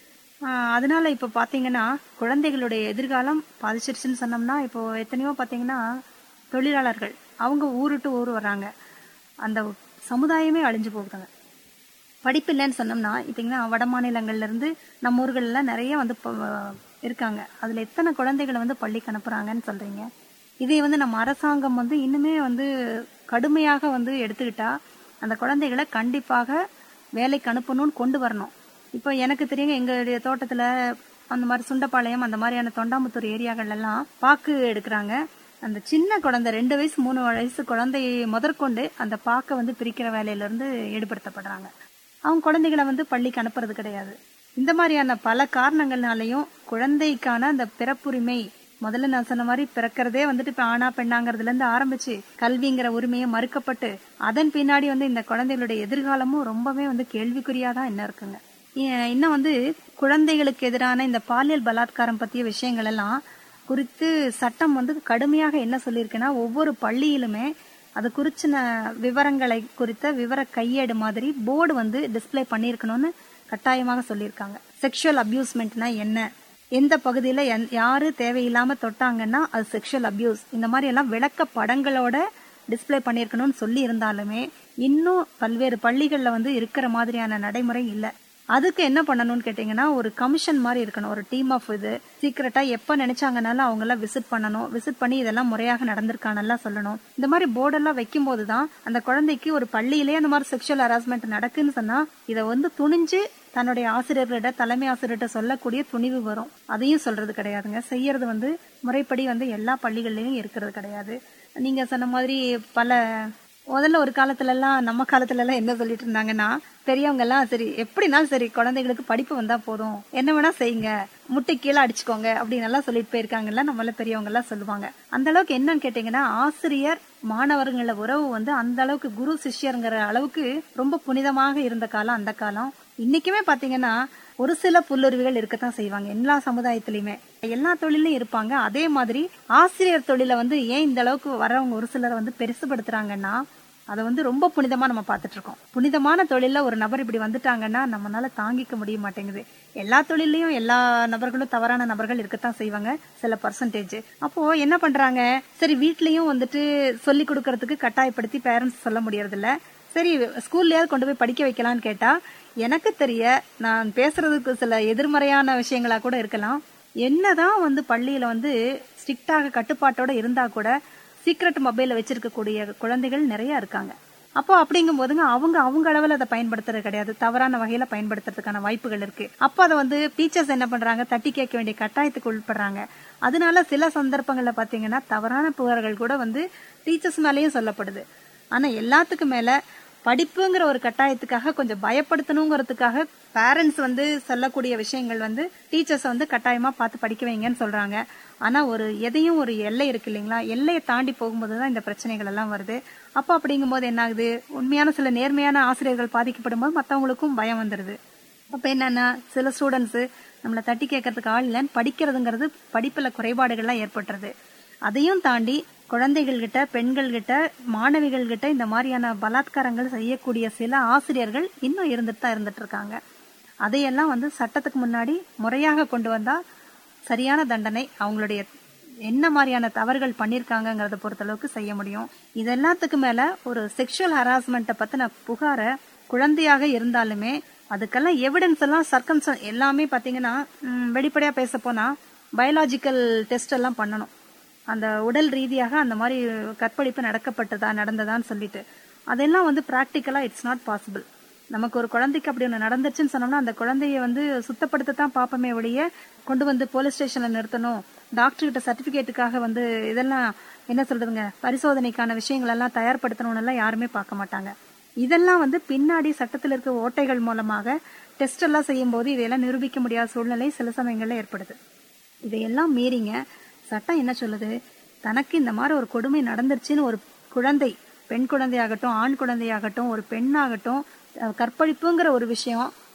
ஆஹ் அதனால இப்ப பாத்தீங்கன்னா குழந்தைகளுடைய எதிர்காலம் பாதிச்சிருச்சுன்னு சொன்னோம்னா இப்போ எத்தனையோ பாத்தீங்கன்னா தொழிலாளர்கள் அவங்க ஊருட்டு ஊர் வர்றாங்க அந்த சமுதாயமே அழிஞ்சு போகுதுங்க படிப்பு இல்லைன்னு சொன்னோம்னா இப்படிங்கன்னா வட மாநிலங்கள்ல இருந்து நம்ம ஊர்கள்ல நிறைய வந்து ப- இருக்காங்க அதுல எத்தனை குழந்தைகளை வந்து பள்ளிக்கு அனுப்புறாங்கன்னு சொல்றீங்க இதை வந்து நம்ம அரசாங்கம் வந்து இன்னுமே வந்து கடுமையாக வந்து எடுத்துக்கிட்டா அந்த குழந்தைகளை கண்டிப்பாக வேலைக்கு அனுப்பணும்னு கொண்டு வரணும் இப்போ எனக்கு தெரியுங்க எங்களுடைய தோட்டத்துல அந்த மாதிரி சுண்டப்பாளையம் அந்த மாதிரியான தொண்டாமுத்தூர் ஏரியாகள் எல்லாம் பாக்கு எடுக்கிறாங்க அந்த சின்ன குழந்தை ரெண்டு வயசு மூணு வயசு குழந்தையை முதற்கொண்டு அந்த பாக்கை வந்து பிரிக்கிற வேலையில இருந்து ஈடுபடுத்தப்படுறாங்க அவங்க குழந்தைகளை வந்து பள்ளிக்கு அனுப்புறது கிடையாது இந்த மாதிரியான பல காரணங்கள்னாலையும் குழந்தைக்கான அந்த பிறப்புரிமை முதல்ல நான் சொன்ன மாதிரி பிறக்கிறதே வந்துட்டு இப்ப ஆணா பெண்ணாங்கிறதுல இருந்து ஆரம்பிச்சு கல்விங்கிற உரிமையை மறுக்கப்பட்டு அதன் பின்னாடி வந்து இந்த குழந்தைகளுடைய எதிர்காலமும் ரொம்பவே வந்து கேள்விக்குறியாதான் என்ன இருக்குங்க இ- இன்னும் வந்து குழந்தைகளுக்கு எதிரான இந்த பாலியல் பலாத்காரம் பத்திய விஷயங்கள் எல்லாம் குறித்து சட்டம் வந்து கடுமையாக என்ன சொல்லியிருக்குன்னா ஒவ்வொரு பள்ளியிலுமே அது குறிச்சின விவரங்களை குறித்த விவர கையேடு மாதிரி போர்டு வந்து டிஸ்ப்ளே பண்ணியிருக்கணும்னு கட்டாயமாக சொல்லியிருக்காங்க செக்ஷுவல் அபியூஸ்மெண்ட்னா என்ன எந்த பகுதியில எந்- யாரு தேவையில்லாம தொட்டாங்கன்னா அது செக்ஷுவல் அபியூஸ் இந்த மாதிரி எல்லாம் விளக்க படங்களோட டிஸ்ப்ளே பண்ணியிருக்கணும்னு சொல்லி இருந்தாலுமே இன்னும் பல்வேறு பள்ளிகள்ல வந்து இருக்கிற மாதிரியான நடைமுறை இல்ல அதுக்கு என்ன பண்ணணும்னு கேட்டீங்கன்னா ஒரு கமிஷன் மாதிரி இருக்கணும் ஒரு டீம் ஆஃப் இது சீக்கிரட்டா எப்ப நினைச்சாங்கனாலும் அவங்க எல்லாம் விசிட் பண்ணணும் விசிட் பண்ணி இதெல்லாம் முறையாக நடந்திருக்கானெல்லாம் சொல்லணும் இந்த மாதிரி போர்டெல்லாம் வைக்கும் போதுதான் அந்த குழந்தைக்கு ஒரு பள்ளியிலே அந்த மாதிரி செக்ஷுவல் ஹராஸ்மெண்ட் நடக்குன்னு சொன்னா இதை வந்து துணிஞ்சு தன்னுடைய ஆசிரியர்களிட தலைமை ஆசிரியர்கிட்ட சொல்லக்கூடிய துணிவு வரும் அதையும் சொல்றது கிடையாதுங்க செய்யறது வந்து முறைப்படி வந்து எல்லா பள்ளிகள்லயும் இருக்கிறது கிடையாது நீங்க சொன்ன மாதிரி பல முதல்ல ஒரு காலத்துல எல்லாம் நம்ம காலத்துல எல்லாம் என்ன சொல்லிட்டு இருந்தாங்கன்னா பெரியவங்க எல்லாம் சரி எப்படினாலும் சரி குழந்தைகளுக்கு படிப்பு வந்தா போதும் என்ன வேணா செய்யுங்க முட்டை கீழே அடிச்சுக்கோங்க அப்படின்னு எல்லாம் சொல்லிட்டு போயிருக்காங்கல்ல நம்மள பெரியவங்க எல்லாம் சொல்லுவாங்க அந்த அளவுக்கு என்னன்னு கேட்டீங்கன்னா ஆசிரியர் மாணவர்கள உறவு வந்து அந்த அளவுக்கு குரு சிஷ்யருங்கிற அளவுக்கு ரொம்ப புனிதமாக இருந்த காலம் அந்த காலம் இன்னைக்குமே பாத்தீங்கன்னா ஒரு சில புல்லுருவிகள் இருக்கத்தான் செய்வாங்க எல்லா சமுதாயத்திலயுமே எல்லா தொழிலையும் இருப்பாங்க அதே மாதிரி ஆசிரியர் தொழிலை வந்து ஏன் இந்த அளவுக்கு வரவங்க ஒரு சிலரை வந்து பெருசுபடுத்துறாங்கன்னா அதை வந்து ரொம்ப புனிதமா நம்ம பார்த்துட்டு இருக்கோம் புனிதமான தொழில ஒரு நபர் இப்படி வந்துட்டாங்கன்னா நம்மளால தாங்கிக்க முடிய மாட்டேங்குது எல்லா தொழிலையும் எல்லா நபர்களும் தவறான நபர்கள் இருக்கத்தான் செய்வாங்க சில பர்சன்டேஜ் அப்போ என்ன பண்றாங்க சரி வீட்லயும் வந்துட்டு சொல்லி கொடுக்கறதுக்கு கட்டாயப்படுத்தி பேரண்ட்ஸ் சொல்ல முடியறது இல்ல சரி ஸ்கூல்லயாவது கொண்டு போய் படிக்க வைக்கலாம்னு கேட்டா எனக்கு தெரிய நான் பேசுறதுக்கு சில எதிர்மறையான விஷயங்களா கூட இருக்கலாம் என்னதான் வந்து பள்ளியில வந்து ஸ்ட்ரிக்டாக கட்டுப்பாட்டோட இருந்தா கூட சீக்ரெட் மொபைல வச்சிருக்கக்கூடிய குழந்தைகள் நிறைய இருக்காங்க அப்போ அப்படிங்கும் போதுங்க அவங்க அவங்க அளவுல அதை பயன்படுத்துறது கிடையாது தவறான வகையில பயன்படுத்துறதுக்கான வாய்ப்புகள் இருக்கு அப்போ அதை வந்து டீச்சர்ஸ் என்ன பண்றாங்க தட்டி கேட்க வேண்டிய கட்டாயத்துக்கு உட்படுறாங்க அதனால சில சந்தர்ப்பங்கள்ல பாத்தீங்கன்னா தவறான புகார்கள் கூட வந்து டீச்சர்ஸ் மேலயும் சொல்லப்படுது ஆனா எல்லாத்துக்கும் மேல படிப்புங்கிற ஒரு கட்டாயத்துக்காக கொஞ்சம் பயப்படுத்தணுங்கிறதுக்காக பேரண்ட்ஸ் வந்து சொல்லக்கூடிய விஷயங்கள் வந்து டீச்சர்ஸ் வந்து கட்டாயமா பார்த்து படிக்க வைங்கன்னு சொல்றாங்க ஆனா ஒரு எதையும் ஒரு எல்லை இருக்கு இல்லைங்களா எல்லையை தாண்டி போகும்போது தான் இந்த பிரச்சனைகள் எல்லாம் வருது அப்போ அப்படிங்கும்போது என்ன ஆகுது உண்மையான சில நேர்மையான ஆசிரியர்கள் பாதிக்கப்படும் போது மற்றவங்களுக்கும் பயம் வந்துடுது அப்ப என்னன்னா சில ஸ்டூடெண்ட்ஸ் நம்மளை தட்டி கேட்கறதுக்கு ஆள் இல்லைன்னு படிக்கிறதுங்கிறது படிப்புல குறைபாடுகள்லாம் ஏற்பட்டுறது அதையும் தாண்டி குழந்தைகள் கிட்ட பெண்கள் கிட்ட மாணவிகள் கிட்ட இந்த மாதிரியான பலாத்காரங்கள் செய்யக்கூடிய சில ஆசிரியர்கள் இன்னும் இருந்துட்டு தான் இருந்துட்டு இருக்காங்க அதையெல்லாம் வந்து சட்டத்துக்கு முன்னாடி முறையாக கொண்டு வந்தா சரியான தண்டனை அவங்களுடைய என்ன மாதிரியான தவறுகள் பண்ணிருக்காங்கங்கறத பொறுத்தளவுக்கு செய்ய முடியும் இது எல்லாத்துக்கு மேல ஒரு செக்ஷுவல் ஹராஸ்மெண்ட்டை பத்தின புகாரை குழந்தையாக இருந்தாலுமே அதுக்கெல்லாம் எவிடன்ஸ் எல்லாம் சர்க்கம்சன் எல்லாமே பாத்தீங்கன்னா ம், வெளிப்படையா பேச போனா பயாலாஜிக்கல் டெஸ்ட் எல்லாம் பண்ணணும் அந்த உடல் ரீதியாக அந்த மாதிரி கற்பழிப்பு நடக்கப்பட்டதா நடந்ததான்னு சொல்லிட்டு அதெல்லாம் வந்து பிராக்டிக்கலா இட்ஸ் நாட் பாசிபிள் நமக்கு ஒரு குழந்தைக்கு அப்படி ஒன்று நடந்துச்சுன்னு சொன்னோம்னா அந்த குழந்தைய வந்து சுத்தப்படுத்தத்தான் பார்ப்போமே ஒழிய கொண்டு வந்து போலீஸ் ஸ்டேஷன்ல நிறுத்தணும் டாக்டர் கிட்ட சர்டிபிகேட்டுக்காக வந்து இதெல்லாம் என்ன சொல்றதுங்க பரிசோதனைக்கான விஷயங்கள் எல்லாம் தயார்படுத்தணும்னு எல்லாம் யாருமே பார்க்க மாட்டாங்க இதெல்லாம் வந்து பின்னாடி சட்டத்தில் இருக்க ஓட்டைகள் மூலமாக டெஸ்ட் எல்லாம் செய்யும் போது இதையெல்லாம் நிரூபிக்க முடியாத சூழ்நிலை சில சமயங்கள்ல ஏற்படுது இதையெல்லாம் மீறிங்க சட்டம் என்ன சொல்லுது தனக்கு இந்த மாதிரி ஒரு கொடுமை நடந்துருச்சுன்னு ஒரு குழந்தை பெண் குழந்தையாகட்டும் ஆண் குழந்தையாகட்டும் ஒரு பெண்ணாகட்டும் அஹ் கற்பழிப்புங்கிற ஒரு விஷயம்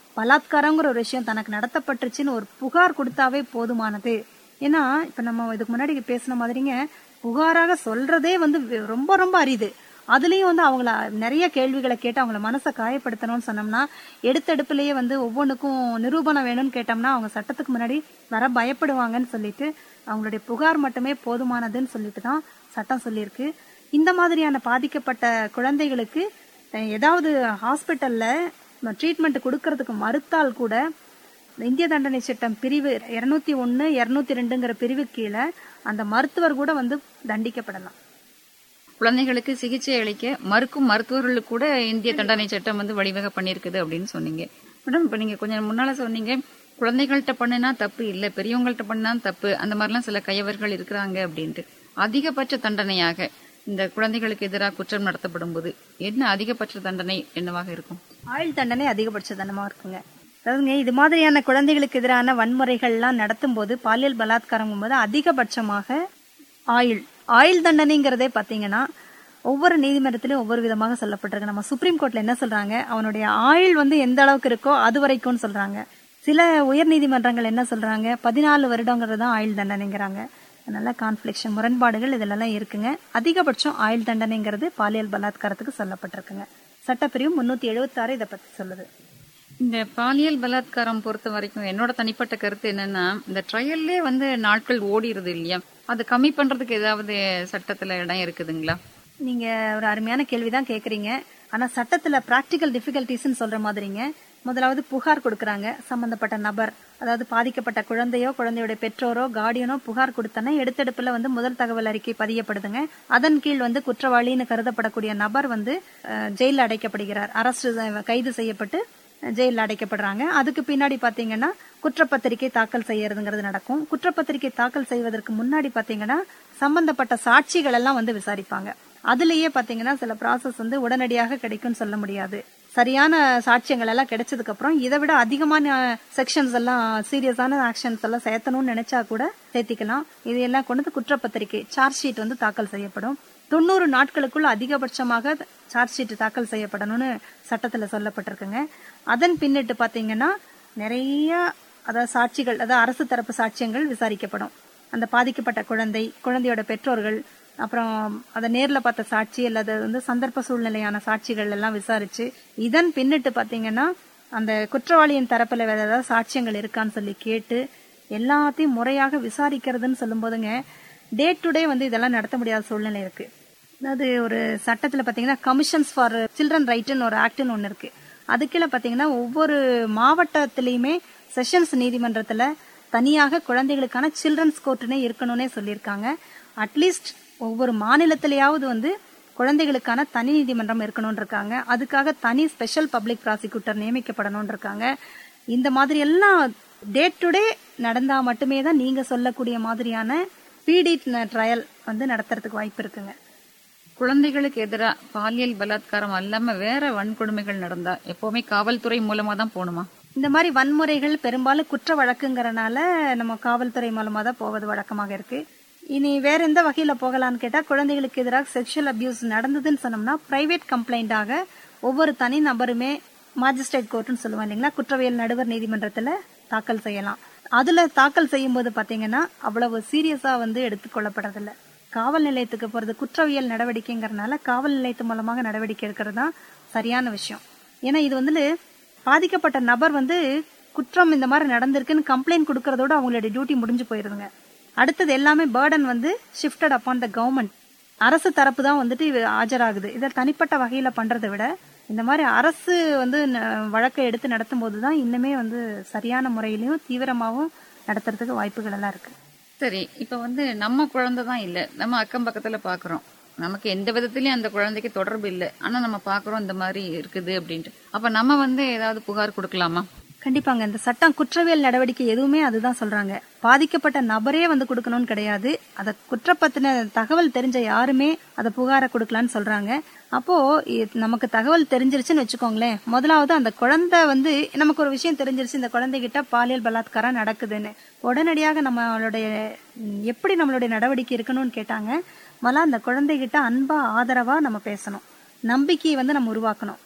பலாத்காரங்கிற ஒரு விஷயம் தனக்கு நடத்தப்பட்டுருச்சுன்னு ஒரு புகார் கொடுத்தாவே போதுமானது ஏன்னா இப்ப நம்ம இதுக்கு முன்னாடி பேசின மாதிரிங்க புகாராக சொல்றதே வந்து வி- ரொம்ப ரொம்ப அரிது அதுலயும் வந்து அவங்கள நிறைய கேள்விகளை கேட்டு அவங்கள மனசை காயப்படுத்தணும்னு சொன்னோம்னா எடுத்தெடுப்புலயே வந்து ஒவ்வொன்றுக்கும் நிரூபணம் வேணும்னு கேட்டோம்னா அவங்க சட்டத்துக்கு முன்னாடி வர பயப்படுவாங்கன்னு சொல்லிட்டு அவங்களுடைய புகார் மட்டுமே போதுமானதுன்னு சொல்லிட்டு தான் சட்டம் சொல்லியிருக்கு இந்த மாதிரியான பாதிக்கப்பட்ட குழந்தைகளுக்கு அஹ், ஏதாவது ஹாஸ்பிட்டல்ல ட்ரீட்மெண்ட் கொடுக்கறதுக்கு மறுத்தால் கூட இந்திய தண்டனை சட்டம் பிரிவு இருநூத்தி ஒன்னு இருநூத்தி ரெண்டுங்கிற பிரிவு கீழே அந்த மருத்துவர் கூட வந்து தண்டிக்கப்படலாம் குழந்தைகளுக்கு சிகிச்சை அளிக்க மறுக்கும் மருத்துவர்களுக்கு கூட இந்திய தண்டனை சட்டம் வந்து வழிவகை பண்ணியிருக்குது அப்படின்னு சொன்னீங்க மேடம் இப்ப நீங்க கொஞ்சம் முன்னால சொன்னீங்க குழந்தைகள்கிட்ட பண்ணினா தப்பு இல்ல பெரியவங்கள்ட்ட பண்ணா தப்பு அந்த மாதிரிலாம் சில கையவர்கள் இருக்கிறாங்க அப்படின்ட்டு அதிகபட்ச தண்டனையாக இந்த குழந்தைகளுக்கு எதிராக குற்றம் நடத்தப்படும் போது என்ன அதிகபட்ச தண்டனை என்னவாக இருக்கும் ஆயுள் தண்டனை அதிகபட்ச தண்டமா இருக்குங்க அதாவதுங்க இது மாதிரியான குழந்தைகளுக்கு எதிரான வன்முறைகள்லாம் நடத்தும் போது பாலியல் பலாத்காரம் போது அதிகபட்சமாக ஆயுள் ஆயுள் தண்டனைங்கிறதே பாத்தீங்கன்னா ஒவ்வொரு நீதிமன்றத்திலும் ஒவ்வொரு விதமாக சொல்லப்பட்டிருக்கு நம்ம சுப்ரீம் கோர்ட்ல என்ன சொல்றாங்க அவனுடைய ஆயுள் வந்து எந்த அளவுக்கு இருக்கோ அது வரைக்கும்னு சொல்றாங்க சில உயர் நீதிமன்றங்கள் என்ன சொல்றாங்க பதினாலு வருடங்கிறது தான் ஆயுள் தண்டனைங்கிறாங்க அதனால கான்ஃபிளிக்ஷன் முரண்பாடுகள் இதெல்லாம் இருக்குங்க அதிகபட்சம் ஆயுள் தண்டனைங்கிறது பாலியல் பலாத்காரத்துக்கு சொல்லப்பட்டிருக்குங்க சட்டப்பிரிவு முன்னூத்தி எழுபத்தாறு இதை பத்தி சொல்லுது இந்த பாலியல் பலாத்காரம் பொறுத்த வரைக்கும் என்னோட தனிப்பட்ட கருத்து என்னன்னா இந்த ட்ரையல்லே வந்து நாட்கள் ஓடிடுது இல்லையா அது கம்மி பண்றதுக்கு ஏதாவது சட்டத்துல இடம் இருக்குதுங்களா நீங்க ஒரு அருமையான கேள்விதான் கேக்குறீங்க ஆனா சட்டத்துல பிராக்டிக்கல் டிஃபிகல்டிஸ்னு சொல்ற மாதிரிங்க முதலாவது புகார் கொடுக்கறாங்க சம்பந்தப்பட்ட நபர் அதாவது பாதிக்கப்பட்ட குழந்தையோ குழந்தையோட பெற்றோரோ கார்டியனோ புகார் கொடுத்தனா எடுத்தெடுப்புல வந்து முதல் தகவல் அறிக்கை பதியப்படுதுங்க அதன் கீழ் வந்து குற்றவாளின்னு கருதப்படக்கூடிய நபர் வந்து ஜெயில அடைக்கப்படுகிறார் அரசு கைது செய்யப்பட்டு ஜெயிலில் அடைக்கப்படுறாங்க அதுக்கு பின்னாடி பாத்தீங்கன்னா குற்றப்பத்திரிகை தாக்கல் செய்யறதுங்கிறது நடக்கும் குற்றப்பத்திரிகை தாக்கல் செய்வதற்கு முன்னாடி பாத்தீங்கன்னா சம்பந்தப்பட்ட சாட்சிகள் எல்லாம் வந்து விசாரிப்பாங்க அதுலயே பாத்தீங்கன்னா சில ப்ராசஸ் வந்து உடனடியாக கிடைக்கும்னு சொல்ல முடியாது சரியான சாட்சியங்கள் எல்லாம் கிடைச்சதுக்கு அப்புறம் இதை விட அதிகமான செக்ஷன்ஸ் எல்லாம் சீரியஸான ஆக்ஷன்ஸ் எல்லாம் சேர்த்தணும்னு நினைச்சா கூட சேர்த்திக்கலாம் இதையெல்லாம் கொண்டு வந்து குற்றப்பத்திரிகை சார்ஜ் ஷீட் வந்து தாக்கல் செய்யப்படும் தொண்ணூறு நாட்களுக்குள்ள அதிகபட்சமாக சார்ஜ் ஷீட் தாக்கல் செய்யப்படணும்னு சட்டத்துல சொல்லப்பட்டிருக்குங்க அதன் பின்னிட்டு பாத்தீங்கன்னா நிறைய அதாவது சாட்சிகள் அதாவது அரசு தரப்பு சாட்சியங்கள் விசாரிக்கப்படும் அந்த பாதிக்கப்பட்ட குழந்தை குழந்தையோட பெற்றோர்கள் அப்புறம் அதை நேர்ல பார்த்த சாட்சி அல்லது வந்து சந்தர்ப்ப சூழ்நிலையான சாட்சிகள் எல்லாம் விசாரிச்சு இதன் பின்னிட்டு பாத்தீங்கன்னா அந்த குற்றவாளியின் தரப்புல வேற ஏதாவது சாட்சியங்கள் இருக்கான்னு சொல்லி கேட்டு எல்லாத்தையும் முறையாக விசாரிக்கிறதுன்னு சொல்லும் போதுங்க டே டு டே வந்து இதெல்லாம் நடத்த முடியாத சூழ்நிலை இருக்கு அதாவது ஒரு சட்டத்துல பாத்தீங்கன்னா கமிஷன்ஸ் ஃபார் சில்ட்ரன் ரைட்னு ஒரு ஆக்ட்னு ஒன்னு இருக்கு அதுக்குள்ள பாத்தீங்கன்னா ஒவ்வொரு மாவட்டத்திலயுமே செஷன்ஸ் நீதிமன்றத்துல தனியாக குழந்தைகளுக்கான சில்ட்ரன்ஸ் கோர்ட்டுனே இருக்கணும்னே சொல்லியிருக்காங்க அட்லீஸ்ட் ஒவ்வொரு மாநிலத்திலேயாவது வந்து குழந்தைகளுக்கான தனி நீதிமன்றம் இருக்கணும்னு இருக்காங்க அதுக்காக தனி ஸ்பெஷல் பப்ளிக் ப்ராசிக்யூட்டர் நியமிக்கப்படணும்னு இருக்காங்க இந்த மாதிரி எல்லாம் டே டு டே நடந்தா மட்டுமே தான் நீங்க சொல்லக்கூடிய மாதிரியான பிடி ட்ரையல் வந்து நடத்துறதுக்கு வாய்ப்பு இருக்குங்க குழந்தைகளுக்கு எதிராக பாலியல் பலாத்காரம் அல்லாம வேற வன்கொடுமைகள் நடந்தா எப்பவுமே காவல்துறை மூலமா தான் போகணுமா இந்த மாதிரி வன்முறைகள் பெரும்பாலும் குற்ற வழக்குங்கிறனால நம்ம காவல்துறை மூலமா தான் போவது வழக்கமாக இருக்கு இனி வேற எந்த வகையில போகலான்னு கேட்டா குழந்தைகளுக்கு எதிராக செக்ஷுவல் அபியூஸ் நடந்ததுன்னு சொன்னோம்னா பிரைவேட் கம்ப்ளைண்டாக ஒவ்வொரு தனி நபருமே மாஜிஸ்ட்ரேட் கோர்ட்னு சொல்லுவோம் இல்லைங்களா குற்றவியல் நடுவர் நீதிமன்றத்துல தாக்கல் செய்யலாம் அதுல தாக்கல் செய்யும் போது பாத்தீங்கன்னா அவ்வளவு சீரியஸா வந்து எடுத்துக்கொள்ளப்படுறதில்ல காவல் நிலையத்துக்கு போறது குற்றவியல் நடவடிக்கைங்கிறதுனால காவல் நிலையத்து மூலமாக நடவடிக்கை எடுக்கிறது தான் சரியான விஷயம் ஏன்னா இது வந்து பாதிக்கப்பட்ட நபர் வந்து குற்றம் இந்த மாதிரி நடந்திருக்குன்னு கம்ப்ளைண்ட் கொடுக்கறதோட அவங்களுடைய டியூட்டி முடிஞ்சு போயிருதுங்க அடுத்தது எல்லாமே பேர்டன் வந்து ஷிஃப்டட் அப்பான் த கவர்மெண்ட் அரசு தரப்பு தான் வந்துட்டு இது ஆஜராகுது இதை தனிப்பட்ட வகையில பண்றதை விட இந்த மாதிரி அரசு வந்து ந- வழக்கை எடுத்து நடத்தும் போது தான் இன்னுமே வந்து சரியான முறையிலையும் தீவிரமாகவும் நடத்துறதுக்கு வாய்ப்புகள் எல்லாம் இருக்கு சரி இப்ப வந்து நம்ம குழந்தை தான் இல்ல நம்ம அக்கம் பக்கத்துல பாக்குறோம் நமக்கு எந்த விதத்திலயும் அந்த குழந்தைக்கு தொடர்பு இல்ல ஆனா நம்ம பாக்குறோம் இந்த மாதிரி இருக்குது அப்படின்ட்டு அப்ப நம்ம வந்து ஏதாவது புகார் கொடுக்கலாமா கண்டிப்பாங்க இந்த சட்டம் குற்றவியல் நடவடிக்கை எதுவுமே அதுதான் சொல்றாங்க பாதிக்கப்பட்ட நபரே வந்து கொடுக்கணும்னு கிடையாது அத குற்றப்பத்தின தகவல் தெரிஞ்ச யாருமே அத புகார கொடுக்கலாம்னு சொல்றாங்க அப்போ இ- நமக்கு தகவல் தெரிஞ்சிருச்சுன்னு வச்சுக்கோங்களேன் முதலாவது அந்த குழந்தை வந்து நமக்கு ஒரு விஷயம் தெரிஞ்சிருச்சு இந்த குழந்தைகிட்ட பாலியல் பலாத்காரம் நடக்குதுன்னு உடனடியாக நம்மளுடைய ம், எப்படி நம்மளுடைய நடவடிக்கை இருக்கணும்னு கேட்டாங்க முதல்ல அந்த குழந்தைகிட்ட அன்பா ஆதரவா நம்ம பேசணும் நம்பிக்கையை வந்து நம்ம உருவாக்கணும்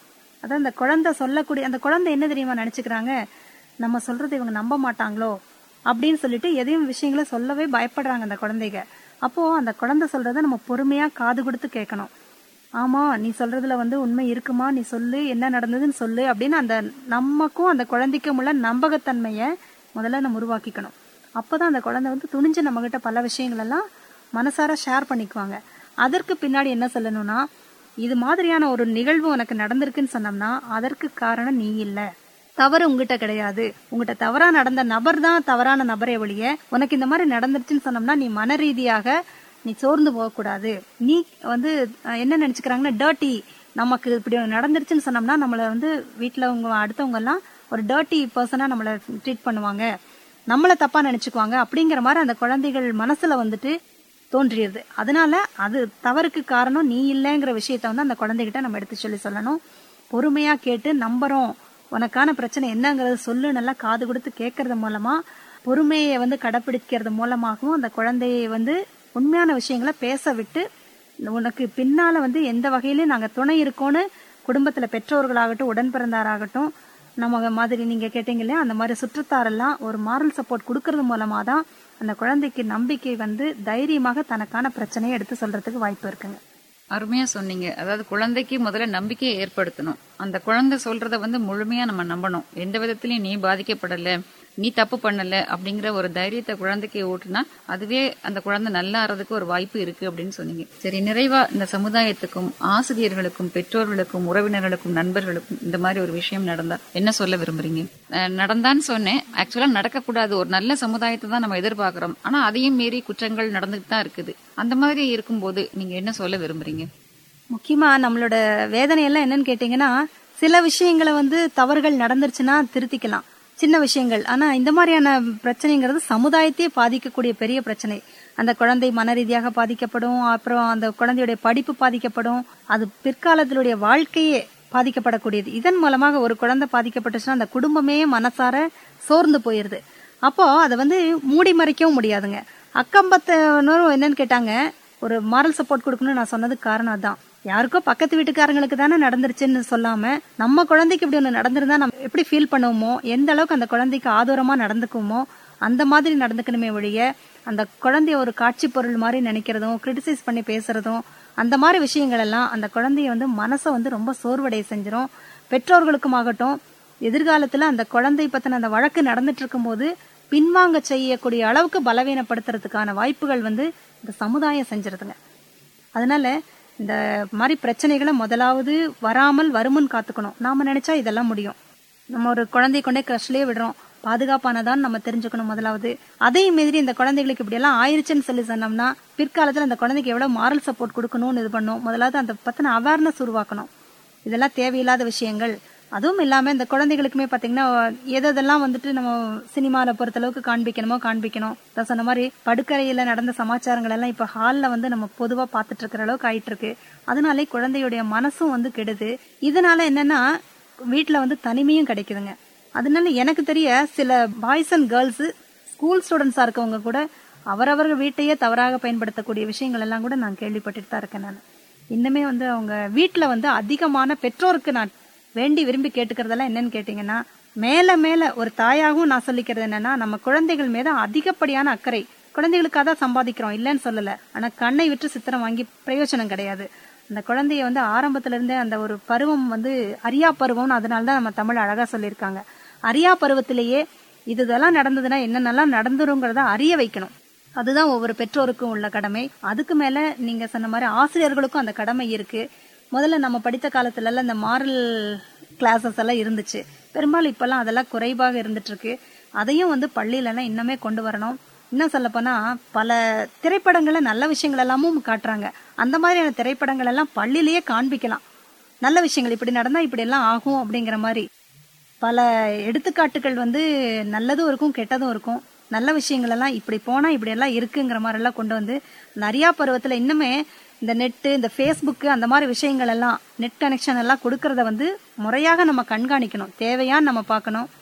அதான் அந்த குழந்தை சொல்லக்கூடிய அந்த குழந்தை என்ன தெரியுமா நினைச்சுக்கிறாங்க நம்ம சொல்றது இவங்க நம்ப மாட்டாங்களோ அப்படின்னு சொல்லிட்டு எதையும் விஷயங்களை சொல்லவே பயப்படுறாங்க அந்த குழந்தைங்க அப்போ அந்த குழந்தை சொல்றத நம்ம பொறுமையா காது கொடுத்து கேட்கணும் ஆமா நீ சொல்றதுல வந்து உண்மை இருக்குமா நீ சொல்லு என்ன நடந்ததுன்னு சொல்லு அப்படின்னு அந்த நமக்கும் அந்த குழந்தைக்கும் உள்ள நம்பகத்தன்மைய முதல்ல நம்ம உருவாக்கிக்கணும் அப்பதான் அந்த குழந்தை வந்து துணிஞ்சு நம்ம கிட்ட பல விஷயங்கள் எல்லாம் மனசார ஷேர் பண்ணிக்குவாங்க அதற்கு பின்னாடி என்ன சொல்லணும்னா இது மாதிரியான ஒரு நிகழ்வு உனக்கு நடந்திருக்குன்னு சொன்னோம்னா அதற்கு காரணம் நீ இல்ல தவறு உங்ககிட்ட கிடையாது உங்ககிட்ட தவறா நடந்த நபர் தான் தவறான நபரே ஒழிய உனக்கு இந்த மாதிரி நடந்துருச்சுன்னு சொன்னோம்னா நீ மன ரீதியாக நீ சோர்ந்து போகக்கூடாது நீ வந்து அஹ், என்ன நினைச்சுக்கிறாங்கன்னா டர்ட்டி நமக்கு இப்படி நடந்துருச்சுன்னு சொன்னோம்னா நம்மள வந்து வீட்டுல உங்க அடுத்தவங்க எல்லாம் ஒரு டர்ட்டி பர்சனா நம்மள ட்ரீட் பண்ணுவாங்க நம்மள தப்பா நினைச்சுக்குவாங்க அப்படிங்கிற மாதிரி அந்த குழந்தைகள் மனசுல வந்துட்டு தோன்றியது அதனால அது தவறுக்கு காரணம் நீ இல்லைங்கிற விஷயத்த வந்து அந்த குழந்தைகிட்ட நம்ம எடுத்து சொல்லி சொல்லணும் பொறுமையா கேட்டு நம்புறோம் உனக்கான பிரச்சனை என்னங்கறத சொல்லு நல்லா காது கொடுத்து கேட்கறது மூலமா பொறுமையை வந்து கடைபிடிக்கிறது மூலமாகவும் அந்த குழந்தையை வந்து உண்மையான விஷயங்களை பேச விட்டு உனக்கு பின்னால வந்து எந்த வகையிலும் நாங்க துணை இருக்கோம்னு குடும்பத்துல பெற்றோர்களாகட்டும் உடன் பிறந்தாராகட்டும் நம்ம மாதிரி நீங்க கேட்டீங்க இல்லையா அந்த மாதிரி சுற்றத்தாரெல்லாம் ஒரு மாரல் சப்போர்ட் கொடுக்கறது மூலமா தான் அந்த குழந்தைக்கு நம்பிக்கை வந்து தைரியமாக தனக்கான பிரச்சனையை எடுத்து சொல்றதுக்கு வாய்ப்பு இருக்குங்க அருமையா சொன்னீங்க அதாவது குழந்தைக்கு முதல்ல நம்பிக்கையை ஏற்படுத்தணும் அந்த குழந்தை சொல்றத வந்து முழுமையா நம்ம நம்பணும் எந்த விதத்திலயும் நீ பாதிக்கப்படல நீ தப்பு பண்ணல அப்படிங்கிற ஒரு தைரியத்தை குழந்தைக்கு ஊட்டுனா அதுவே அந்த குழந்தை நல்லா ஆறதுக்கு ஒரு வாய்ப்பு இருக்கு அப்படின்னு சொன்னீங்க சரி நிறைவா இந்த சமுதாயத்துக்கும் ஆசிரியர்களுக்கும் பெற்றோர்களுக்கும் உறவினர்களுக்கும் நண்பர்களுக்கும் இந்த மாதிரி ஒரு விஷயம் நடந்தா என்ன சொல்ல விரும்புறீங்க அஹ், நடந்தான்னு சொன்னேன் ஆக்சுவலா நடக்கக்கூடாது ஒரு நல்ல சமுதாயத்தை தான் நம்ம எதிர்பார்க்கிறோம் ஆனா அதையும் மீறி குற்றங்கள் நடந்துட்டு தான் இருக்குது அந்த மாதிரி இருக்கும்போது நீங்க என்ன சொல்ல விரும்புறீங்க முக்கியமா நம்மளோட வேதனை எல்லாம் என்னன்னு கேட்டீங்கன்னா சில விஷயங்களை வந்து தவறுகள் நடந்துருச்சுன்னா திருத்திக்கலாம் சின்ன விஷயங்கள் ஆனா இந்த மாதிரியான பிரச்சனைங்கிறது சமுதாயத்தையே பாதிக்கக்கூடிய பெரிய பிரச்சனை அந்த குழந்தை மன ரீதியாக பாதிக்கப்படும் அப்புறம் அந்த குழந்தையுடைய படிப்பு பாதிக்கப்படும் அது பிற்காலத்திலுடைய வாழ்க்கையே பாதிக்கப்படக்கூடியது இதன் மூலமாக ஒரு குழந்தை பாதிக்கப்பட்டுச்சுன்னா அந்த குடும்பமே மனசார சோர்ந்து போயிருது அப்போ அதை வந்து மூடி மறைக்கவும் முடியாதுங்க அக்கம்பத்தினரும் என்னன்னு கேட்டாங்க ஒரு மாரல் சப்போர்ட் கொடுக்கணும்னு நான் சொன்னதுக்கு காரணம் அதான் யாருக்கோ பக்கத்து வீட்டுக்காரங்களுக்கு தானே நடந்துருச்சுன்னு சொல்லாம நம்ம குழந்தைக்கு இப்படி ஒன்று நடந்திருந்தா நம்ம எப்படி ஃபீல் பண்ணுவோமோ எந்த அளவுக்கு அந்த குழந்தைக்கு ஆதரமா நடந்துக்குமோ அந்த மாதிரி நடந்துக்கணுமே ஒழிய அந்த குழந்தைய ஒரு காட்சி பொருள் மாதிரி நினைக்கிறதும் கிரிட்டிசைஸ் பண்ணி பேசுறதும் அந்த மாதிரி விஷயங்கள் எல்லாம் அந்த குழந்தைய வந்து மனசை வந்து ரொம்ப சோர்வடைய செஞ்சிரும் பெற்றோர்களுக்கும் ஆகட்டும் எதிர்காலத்துல அந்த குழந்தை பத்தின அந்த வழக்கு நடந்துட்டு இருக்கும்போது பின்வாங்க செய்யக்கூடிய அளவுக்கு பலவீனப்படுத்துறதுக்கான வாய்ப்புகள் வந்து இந்த சமுதாயம் செஞ்சிருதுங்க அதனால இந்த மாதிரி பிரச்சனைகளை முதலாவது வராமல் வருமுன் காத்துக்கணும் நாம நினைச்சா இதெல்லாம் முடியும் நம்ம ஒரு குழந்தைய கொண்டே கிரஷ்லயே விடுறோம் பாதுகாப்பானதான் நம்ம தெரிஞ்சுக்கணும் முதலாவது அதே மீறி இந்த குழந்தைகளுக்கு இப்படி எல்லாம் ஆயிருச்சுன்னு சொல்லி சொன்னோம்னா பிற்காலத்துல அந்த குழந்தைக்கு எவ்வளவு மாரல் சப்போர்ட் கொடுக்கணும்னு இது பண்ணும் முதலாவது அந்த பத்தின அவேர்னஸ் உருவாக்கணும் இதெல்லாம் தேவையில்லாத விஷயங்கள் அதுவும் இல்லாம இந்த குழந்தைகளுக்குமே பாத்தீங்கன்னா எதெல்லாம் வந்துட்டு நம்ம சினிமால பொறுத்த அளவுக்கு காண்பிக்கணுமோ காண்பிக்கணும் நான் சொன்ன மாதிரி படுக்கறையில நடந்த சமாச்சாரங்கள் எல்லாம் இப்ப ஹால்ல வந்து நம்ம பொதுவா பாத்துட்டு இருக்கிற அளவுக்கு ஆயிட்டு இருக்கு அதனாலே குழந்தையுடைய மனசும் வந்து கெடுது இதனால என்னன்னா வீட்டுல வந்து தனிமையும் கிடைக்குதுங்க அதனால எனக்கு தெரிய சில பாய்ஸ் அண்ட் கேர்ள்ஸ் ஸ்கூல் ஸ்டூடெண்ட்ஸா இருக்கவங்க கூட அவரவர்கள் வீட்டையே தவறாக பயன்படுத்தக்கூடிய விஷயங்கள் எல்லாம் கூட நான் கேள்விப்பட்டுட்டு தான் இருக்கேன் நான் இன்னுமே வந்து அவங்க வீட்டுல வந்து அதிகமான பெற்றோருக்கு நான் வேண்டி விரும்பி கேட்டுக்கிறதெல்லாம் என்னன்னு கேட்டீங்கன்னா மேல மேல ஒரு தாயாகவும் நான் சொல்லிக்கிறது என்னன்னா நம்ம குழந்தைகள் மீது அதிகப்படியான அக்கறை குழந்தைகளுக்காக தான் சம்பாதிக்கிறோம் இல்லைன்னு சொல்லல ஆனா கண்ணை விட்டு சித்திரம் வாங்கி பிரயோஜனம் கிடையாது அந்த குழந்தைய வந்து ஆரம்பத்துல இருந்தே அந்த ஒரு பருவம் வந்து அரியா பருவம்னு அதனால தான் நம்ம தமிழ் அழகா சொல்லியிருக்காங்க அரியா பருவத்திலேயே இது இதெல்லாம் நடந்ததுன்னா என்னென்னலாம் நடந்துருங்கிறத அறிய வைக்கணும் அதுதான் ஒவ்வொரு பெற்றோருக்கும் உள்ள கடமை அதுக்கு மேல நீங்க சொன்ன மாதிரி ஆசிரியர்களுக்கும் அந்த கடமை இருக்கு முதல்ல நம்ம படித்த காலத்துல எல்லாம் இந்த மாரல் கிளாஸஸ் எல்லாம் இருந்துச்சு பெரும்பாலும் இப்பெல்லாம் அதெல்லாம் குறைவாக இருந்துட்டு இருக்கு அதையும் வந்து பள்ளியில எல்லாம் இன்னுமே கொண்டு வரணும் இன்னும் சொல்ல போனா பல திரைப்படங்கள்ல நல்ல விஷயங்கள் எல்லாமும் காட்டுறாங்க அந்த மாதிரியான திரைப்படங்கள் எல்லாம் பள்ளியிலேயே காண்பிக்கலாம் நல்ல விஷயங்கள் இப்படி நடந்தா இப்படி எல்லாம் ஆகும் அப்படிங்கிற மாதிரி பல எடுத்துக்காட்டுகள் வந்து நல்லதும் இருக்கும் கெட்டதும் இருக்கும் நல்ல விஷயங்கள் எல்லாம் இப்படி போனா இப்படி எல்லாம் இருக்குங்கிற மாதிரி எல்லாம் கொண்டு வந்து நிறைய பருவத்துல இன்னுமே இந்த நெட்டு இந்த ஃபேஸ்புக்கு அந்த மாதிரி விஷயங்கள் எல்லாம் நெட் கனெக்ஷன் எல்லாம் கொடுக்கறத வந்து முறையாக நம்ம கண்காணிக்கணும் தேவையான்னு நம்ம பார்க்கணும்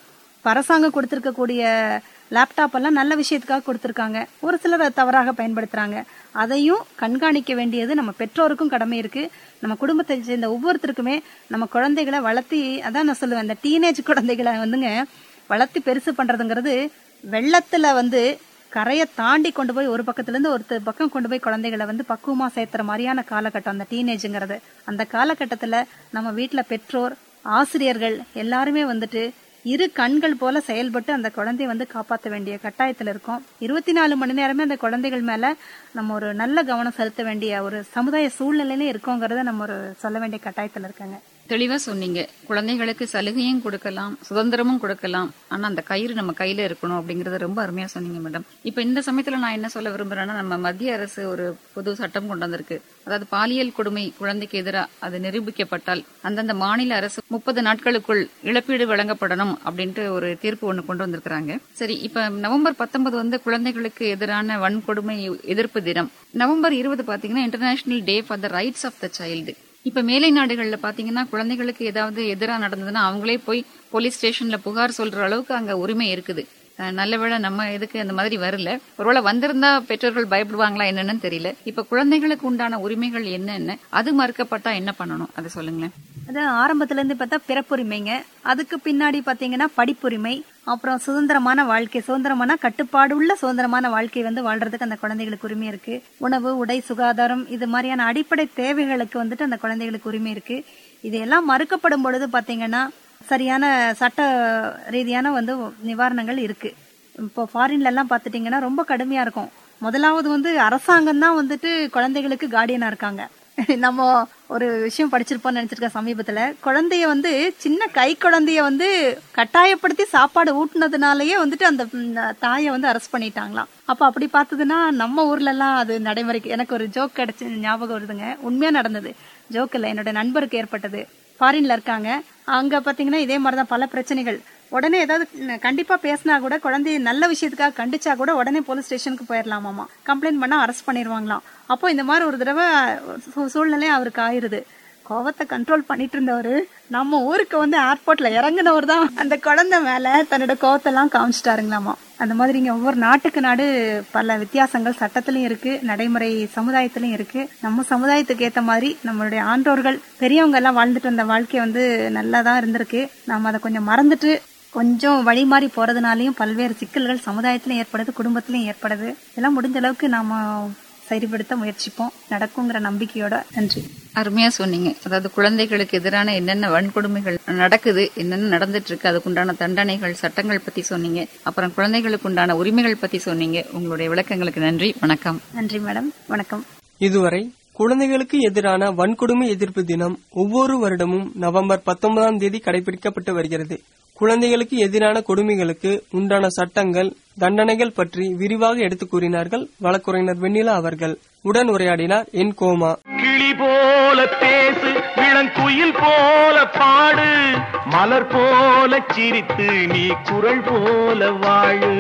இப்ப அரசாங்கம் கொடுத்திருக்கக்கூடிய லேப்டாப் எல்லாம் நல்ல விஷயத்துக்காக கொடுத்திருக்காங்க ஒரு சிலர் அதை தவறாக பயன்படுத்துறாங்க அதையும் கண்காணிக்க வேண்டியது நம்ம பெற்றோருக்கும் கடமை இருக்கு நம்ம குடும்பத்தை சேர்ந்த ஒவ்வொருத்தருக்குமே நம்ம குழந்தைகளை வளர்த்தி அதான் நான் சொல்லுவேன் இந்த டீனேஜ் குழந்தைகளை வந்துங்க வளர்த்தி பெருசு பண்றதுங்கிறது வெள்ளத்துல வந்து கரையை தாண்டி கொண்டு போய் ஒரு பக்கத்துல இருந்து ஒரு பக்கம் கொண்டு போய் குழந்தைகளை வந்து பக்குவமா சேர்த்துற மாதிரியான காலகட்டம் அந்த டீனேஜுங்கிறது அந்த காலகட்டத்துல நம்ம வீட்டுல பெற்றோர் ஆசிரியர்கள் எல்லாருமே வந்துட்டு இரு கண்கள் போல செயல்பட்டு அந்த குழந்தைய வந்து காப்பாற்ற வேண்டிய கட்டாயத்துல இருக்கோம் இருபத்தி நாலு மணி நேரமே அந்த குழந்தைகள் மேல நம்ம ஒரு நல்ல கவனம் செலுத்த வேண்டிய ஒரு சமுதாய சூழ்நிலையில இருக்கோங்கிறத நம்ம ஒரு சொல்ல வேண்டிய கட்டாயத்துல இருக்காங்க தெளிவா சொன்னீங்க குழந்தைகளுக்கு சலுகையும் கொடுக்கலாம் சுதந்திரமும் கொடுக்கலாம் ஆனா அந்த கயிறு நம்ம கையில இருக்கணும் அப்படிங்கறத ரொம்ப அருமையா சொன்னீங்க மேடம் இப்ப இந்த சமயத்துல நான் என்ன சொல்ல விரும்புறேன்னா நம்ம மத்திய அரசு ஒரு புது சட்டம் கொண்டு வந்திருக்கு அதாவது பாலியல் கொடுமை குழந்தைக்கு எதிராக அது நிரூபிக்கப்பட்டால் அந்தந்த மாநில அரசு முப்பது நாட்களுக்குள் இழப்பீடு வழங்கப்படணும் அப்படின்ட்டு ஒரு தீர்ப்பு ஒண்ணு கொண்டு வந்திருக்காங்க சரி இப்ப நவம்பர் பத்தொன்பது வந்து குழந்தைகளுக்கு எதிரான வன்கொடுமை எதிர்ப்பு தினம் நவம்பர் இருபது பாத்தீங்கன்னா international day for the rights of the child இப்ப மேலை நாடுகள்ல பாத்தீங்கன்னா குழந்தைகளுக்கு ஏதாவது எதிரா நடந்ததுன்னா அவங்களே போய் போலீஸ் ஸ்டேஷன்ல புகார் சொல்ற அளவுக்கு அங்க உரிமை இருக்குது அஹ் நல்ல வேளை நம்ம எதுக்கு அந்த மாதிரி வரல ஒருவேளை வந்திருந்தா பெற்றோர்கள் பயப்படுவாங்களா என்னன்னு தெரியல இப்ப குழந்தைகளுக்கு உண்டான உரிமைகள் என்னென்ன அது மறுக்கப்பட்டா என்ன பண்ணணும் அதை சொல்லுங்களேன் அது ஆரம்பத்துல இருந்து பார்த்தா பிறப்புரிமைங்க அதுக்கு பின்னாடி பாத்தீங்கன்னா படிப்புரிமை அப்புறம் சுதந்திரமான வாழ்க்கை சுதந்திரமான கட்டுப்பாடு உள்ள சுதந்திரமான வாழ்க்கை வந்து வாழ்றதுக்கு அந்த குழந்தைகளுக்கு உரிமை இருக்கு உணவு உடை சுகாதாரம் இது மாதிரியான அடிப்படை தேவைகளுக்கு வந்துட்டு அந்த குழந்தைகளுக்கு உரிமை இருக்கு இதையெல்லாம் மறுக்கப்படும் பொழுது பாத்தீங்கன்னா சரியான சட்ட ரீதியான வந்து நிவாரணங்கள் இருக்கு இப்போ ஃபாரின்ல எல்லாம் பாத்துட்டீங்கன்னா ரொம்ப கடுமையா இருக்கும் முதலாவது வந்து அரசாங்கம் தான் வந்துட்டு குழந்தைகளுக்கு கார்டியனா இருக்காங்க நம்ம ஒரு விஷயம் படிச்சிருப்போம்னு நினைச்சிருக்கேன் சமீபத்துல குழந்தைய வந்து சின்ன கை குழந்தைய வந்து கட்டாயப்படுத்தி சாப்பாடு ஊட்டுனதுனாலயே வந்துட்டு அந்த ம், தாயை வந்து அரெஸ்ட் பண்ணிட்டாங்களாம் அப்ப அப்படி பார்த்ததுன்னா நம்ம ஊர்ல எல்லாம் அது நடைமுறைக்கு எனக்கு ஒரு ஜோக் கிடைச்சு ஞாபகம் வருதுங்க உண்மையா நடந்தது ஜோக் இல்ல என்னோட நண்பருக்கு ஏற்பட்டது ஃபாரின்ல இருக்காங்க அங்க பாத்தீங்கன்னா இதே மாதிரிதான் பல பிரச்சனைகள் உடனே ஏதாவது ம், கண்டிப்பா பேசினா கூட குழந்தைய நல்ல விஷயத்துக்காக கண்டிச்சா கூட உடனே போலீஸ் ஸ்டேஷனுக்கு போயிடலாமாமா கம்ப்ளைண்ட் பண்ணா அரெஸ்ட் பண்ணிடுவாங்களாம் அப்போ இந்த மாதிரி ஒரு தடவை சூ- சூழ்நிலை அவருக்கு ஆயிருது கோவத்தை கண்ட்ரோல் பண்ணிட்டு இருந்தவரு நம்ம ஊருக்கு வந்து ஏர்போர்ட்ல இறங்குனவர் தான் அந்த குழந்தை மேல தன்னோட கோவத்தெல்லாம் காமிச்சிட்டாருங்களாமா அந்த மாதிரி இங்க ஒவ்வொரு நாட்டுக்கு நாடு பல வித்தியாசங்கள் சட்டத்திலயும் இருக்கு நடைமுறை சமுதாயத்திலயும் இருக்கு நம்ம சமுதாயத்துக்கு ஏத்த மாதிரி நம்மளுடைய ஆன்றோர்கள் பெரியவங்க எல்லாம் வாழ்ந்துட்டு வந்த வாழ்க்கை வந்து நல்லா தான் இருந்திருக்கு நாம அதை கொஞ்சம் மறந்துட்டு கொஞ்சம் வழி மாறி போறதுனாலயும் பல்வேறு சிக்கல்கள் சமுதாயத்திலும் ஏற்படுது குடும்பத்திலயும் ஏற்படுது இதெல்லாம் முடிஞ்ச அளவுக்கு நாம சரிப்படுத்த முயற்சிப்போம் நடக்குங்கிற நம்பிக்கையோட நன்றி அருமையா சொன்னீங்க அதாவது குழந்தைகளுக்கு எதிரான என்னென்ன வன்கொடுமைகள் நடக்குது என்னென்ன நடந்துட்டு இருக்கு அதுக்குண்டான தண்டனைகள் சட்டங்கள் பத்தி சொன்னீங்க அப்புறம் குழந்தைகளுக்கு உண்டான உரிமைகள் பத்தி சொன்னீங்க உங்களுடைய விளக்கங்களுக்கு நன்றி வணக்கம் நன்றி மேடம் வணக்கம் இதுவரை குழந்தைகளுக்கு எதிரான வன்கொடுமை எதிர்ப்பு தினம் ஒவ்வொரு வருடமும் நவம்பர் பத்தொன்பதாம் தேதி கடைபிடிக்கப்பட்டு வருகிறது குழந்தைகளுக்கு எதிரான கொடுமைகளுக்கு உண்டான சட்டங்கள் தண்டனைகள் பற்றி விரிவாக எடுத்துக் கூறினார்கள் வழக்குரைஞர் வெண்ணிலா அவர்கள் உடன் உரையாடினார் என் கோமா கிளி போல பேசு இளங்குயில் போல பாடு மலர் போல சிரித்து நீ குரல் போல வாழு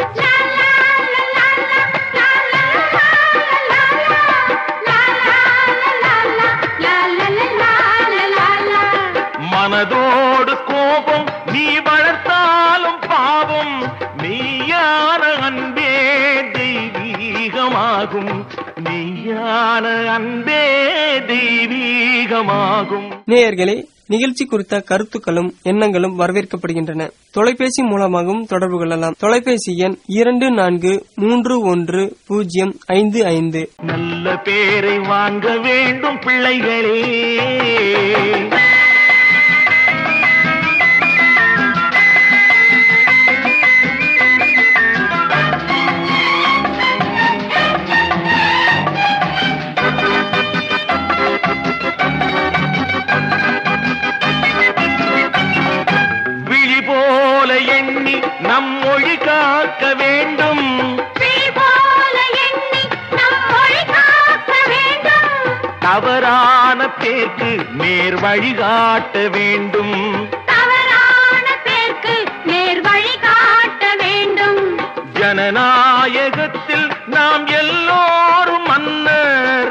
மனதோடு கோபம் நீ வளர்த்தாலும் பாவம் மெய்யான அன்பே தெய்வீகமாகும் மெய்யான அன்பே தெய்வீகமாகும் நேயர்களே நிகழ்ச்சி குறித்த கருத்துக்களும் எண்ணங்களும் வரவேற்கப்படுகின்றன தொலைபேசி மூலமாகவும் தொடர்பு கொள்ளலாம் தொலைபேசி எண் இரண்டு நான்கு மூன்று ஒன்று பூஜ்ஜியம் ஐந்து ஐந்து நல்ல பேரை வாங்க வேண்டும் பிள்ளைகளே விழி போல எண்ணி நம் மொழி காக்க வேண்டும் தவறான பேர்க்கு நேர் வழிகாட்ட வேண்டும் ஜனநாயகத்தில் நாம் எல்லோரும் மன்னர்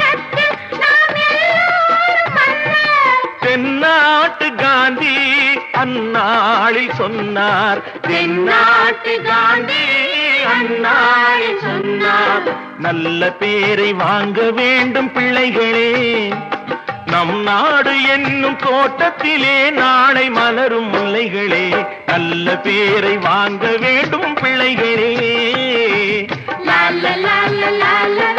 தென்னாட்டு காந்தி அந்நாளில் சொன்னார் தென்னாட்டு காந்தி அந்நாளில் சொன்னார் நல்ல பேரை வாங்க வேண்டும் பிள்ளைகளே நம் நாடு என்னும் தோட்டத்திலே நாளை மலரும் முல்லைகளே நல்ல பேரை வாங்க வேண்டும் பிள்ளைகளே லா லா லா லா லா லா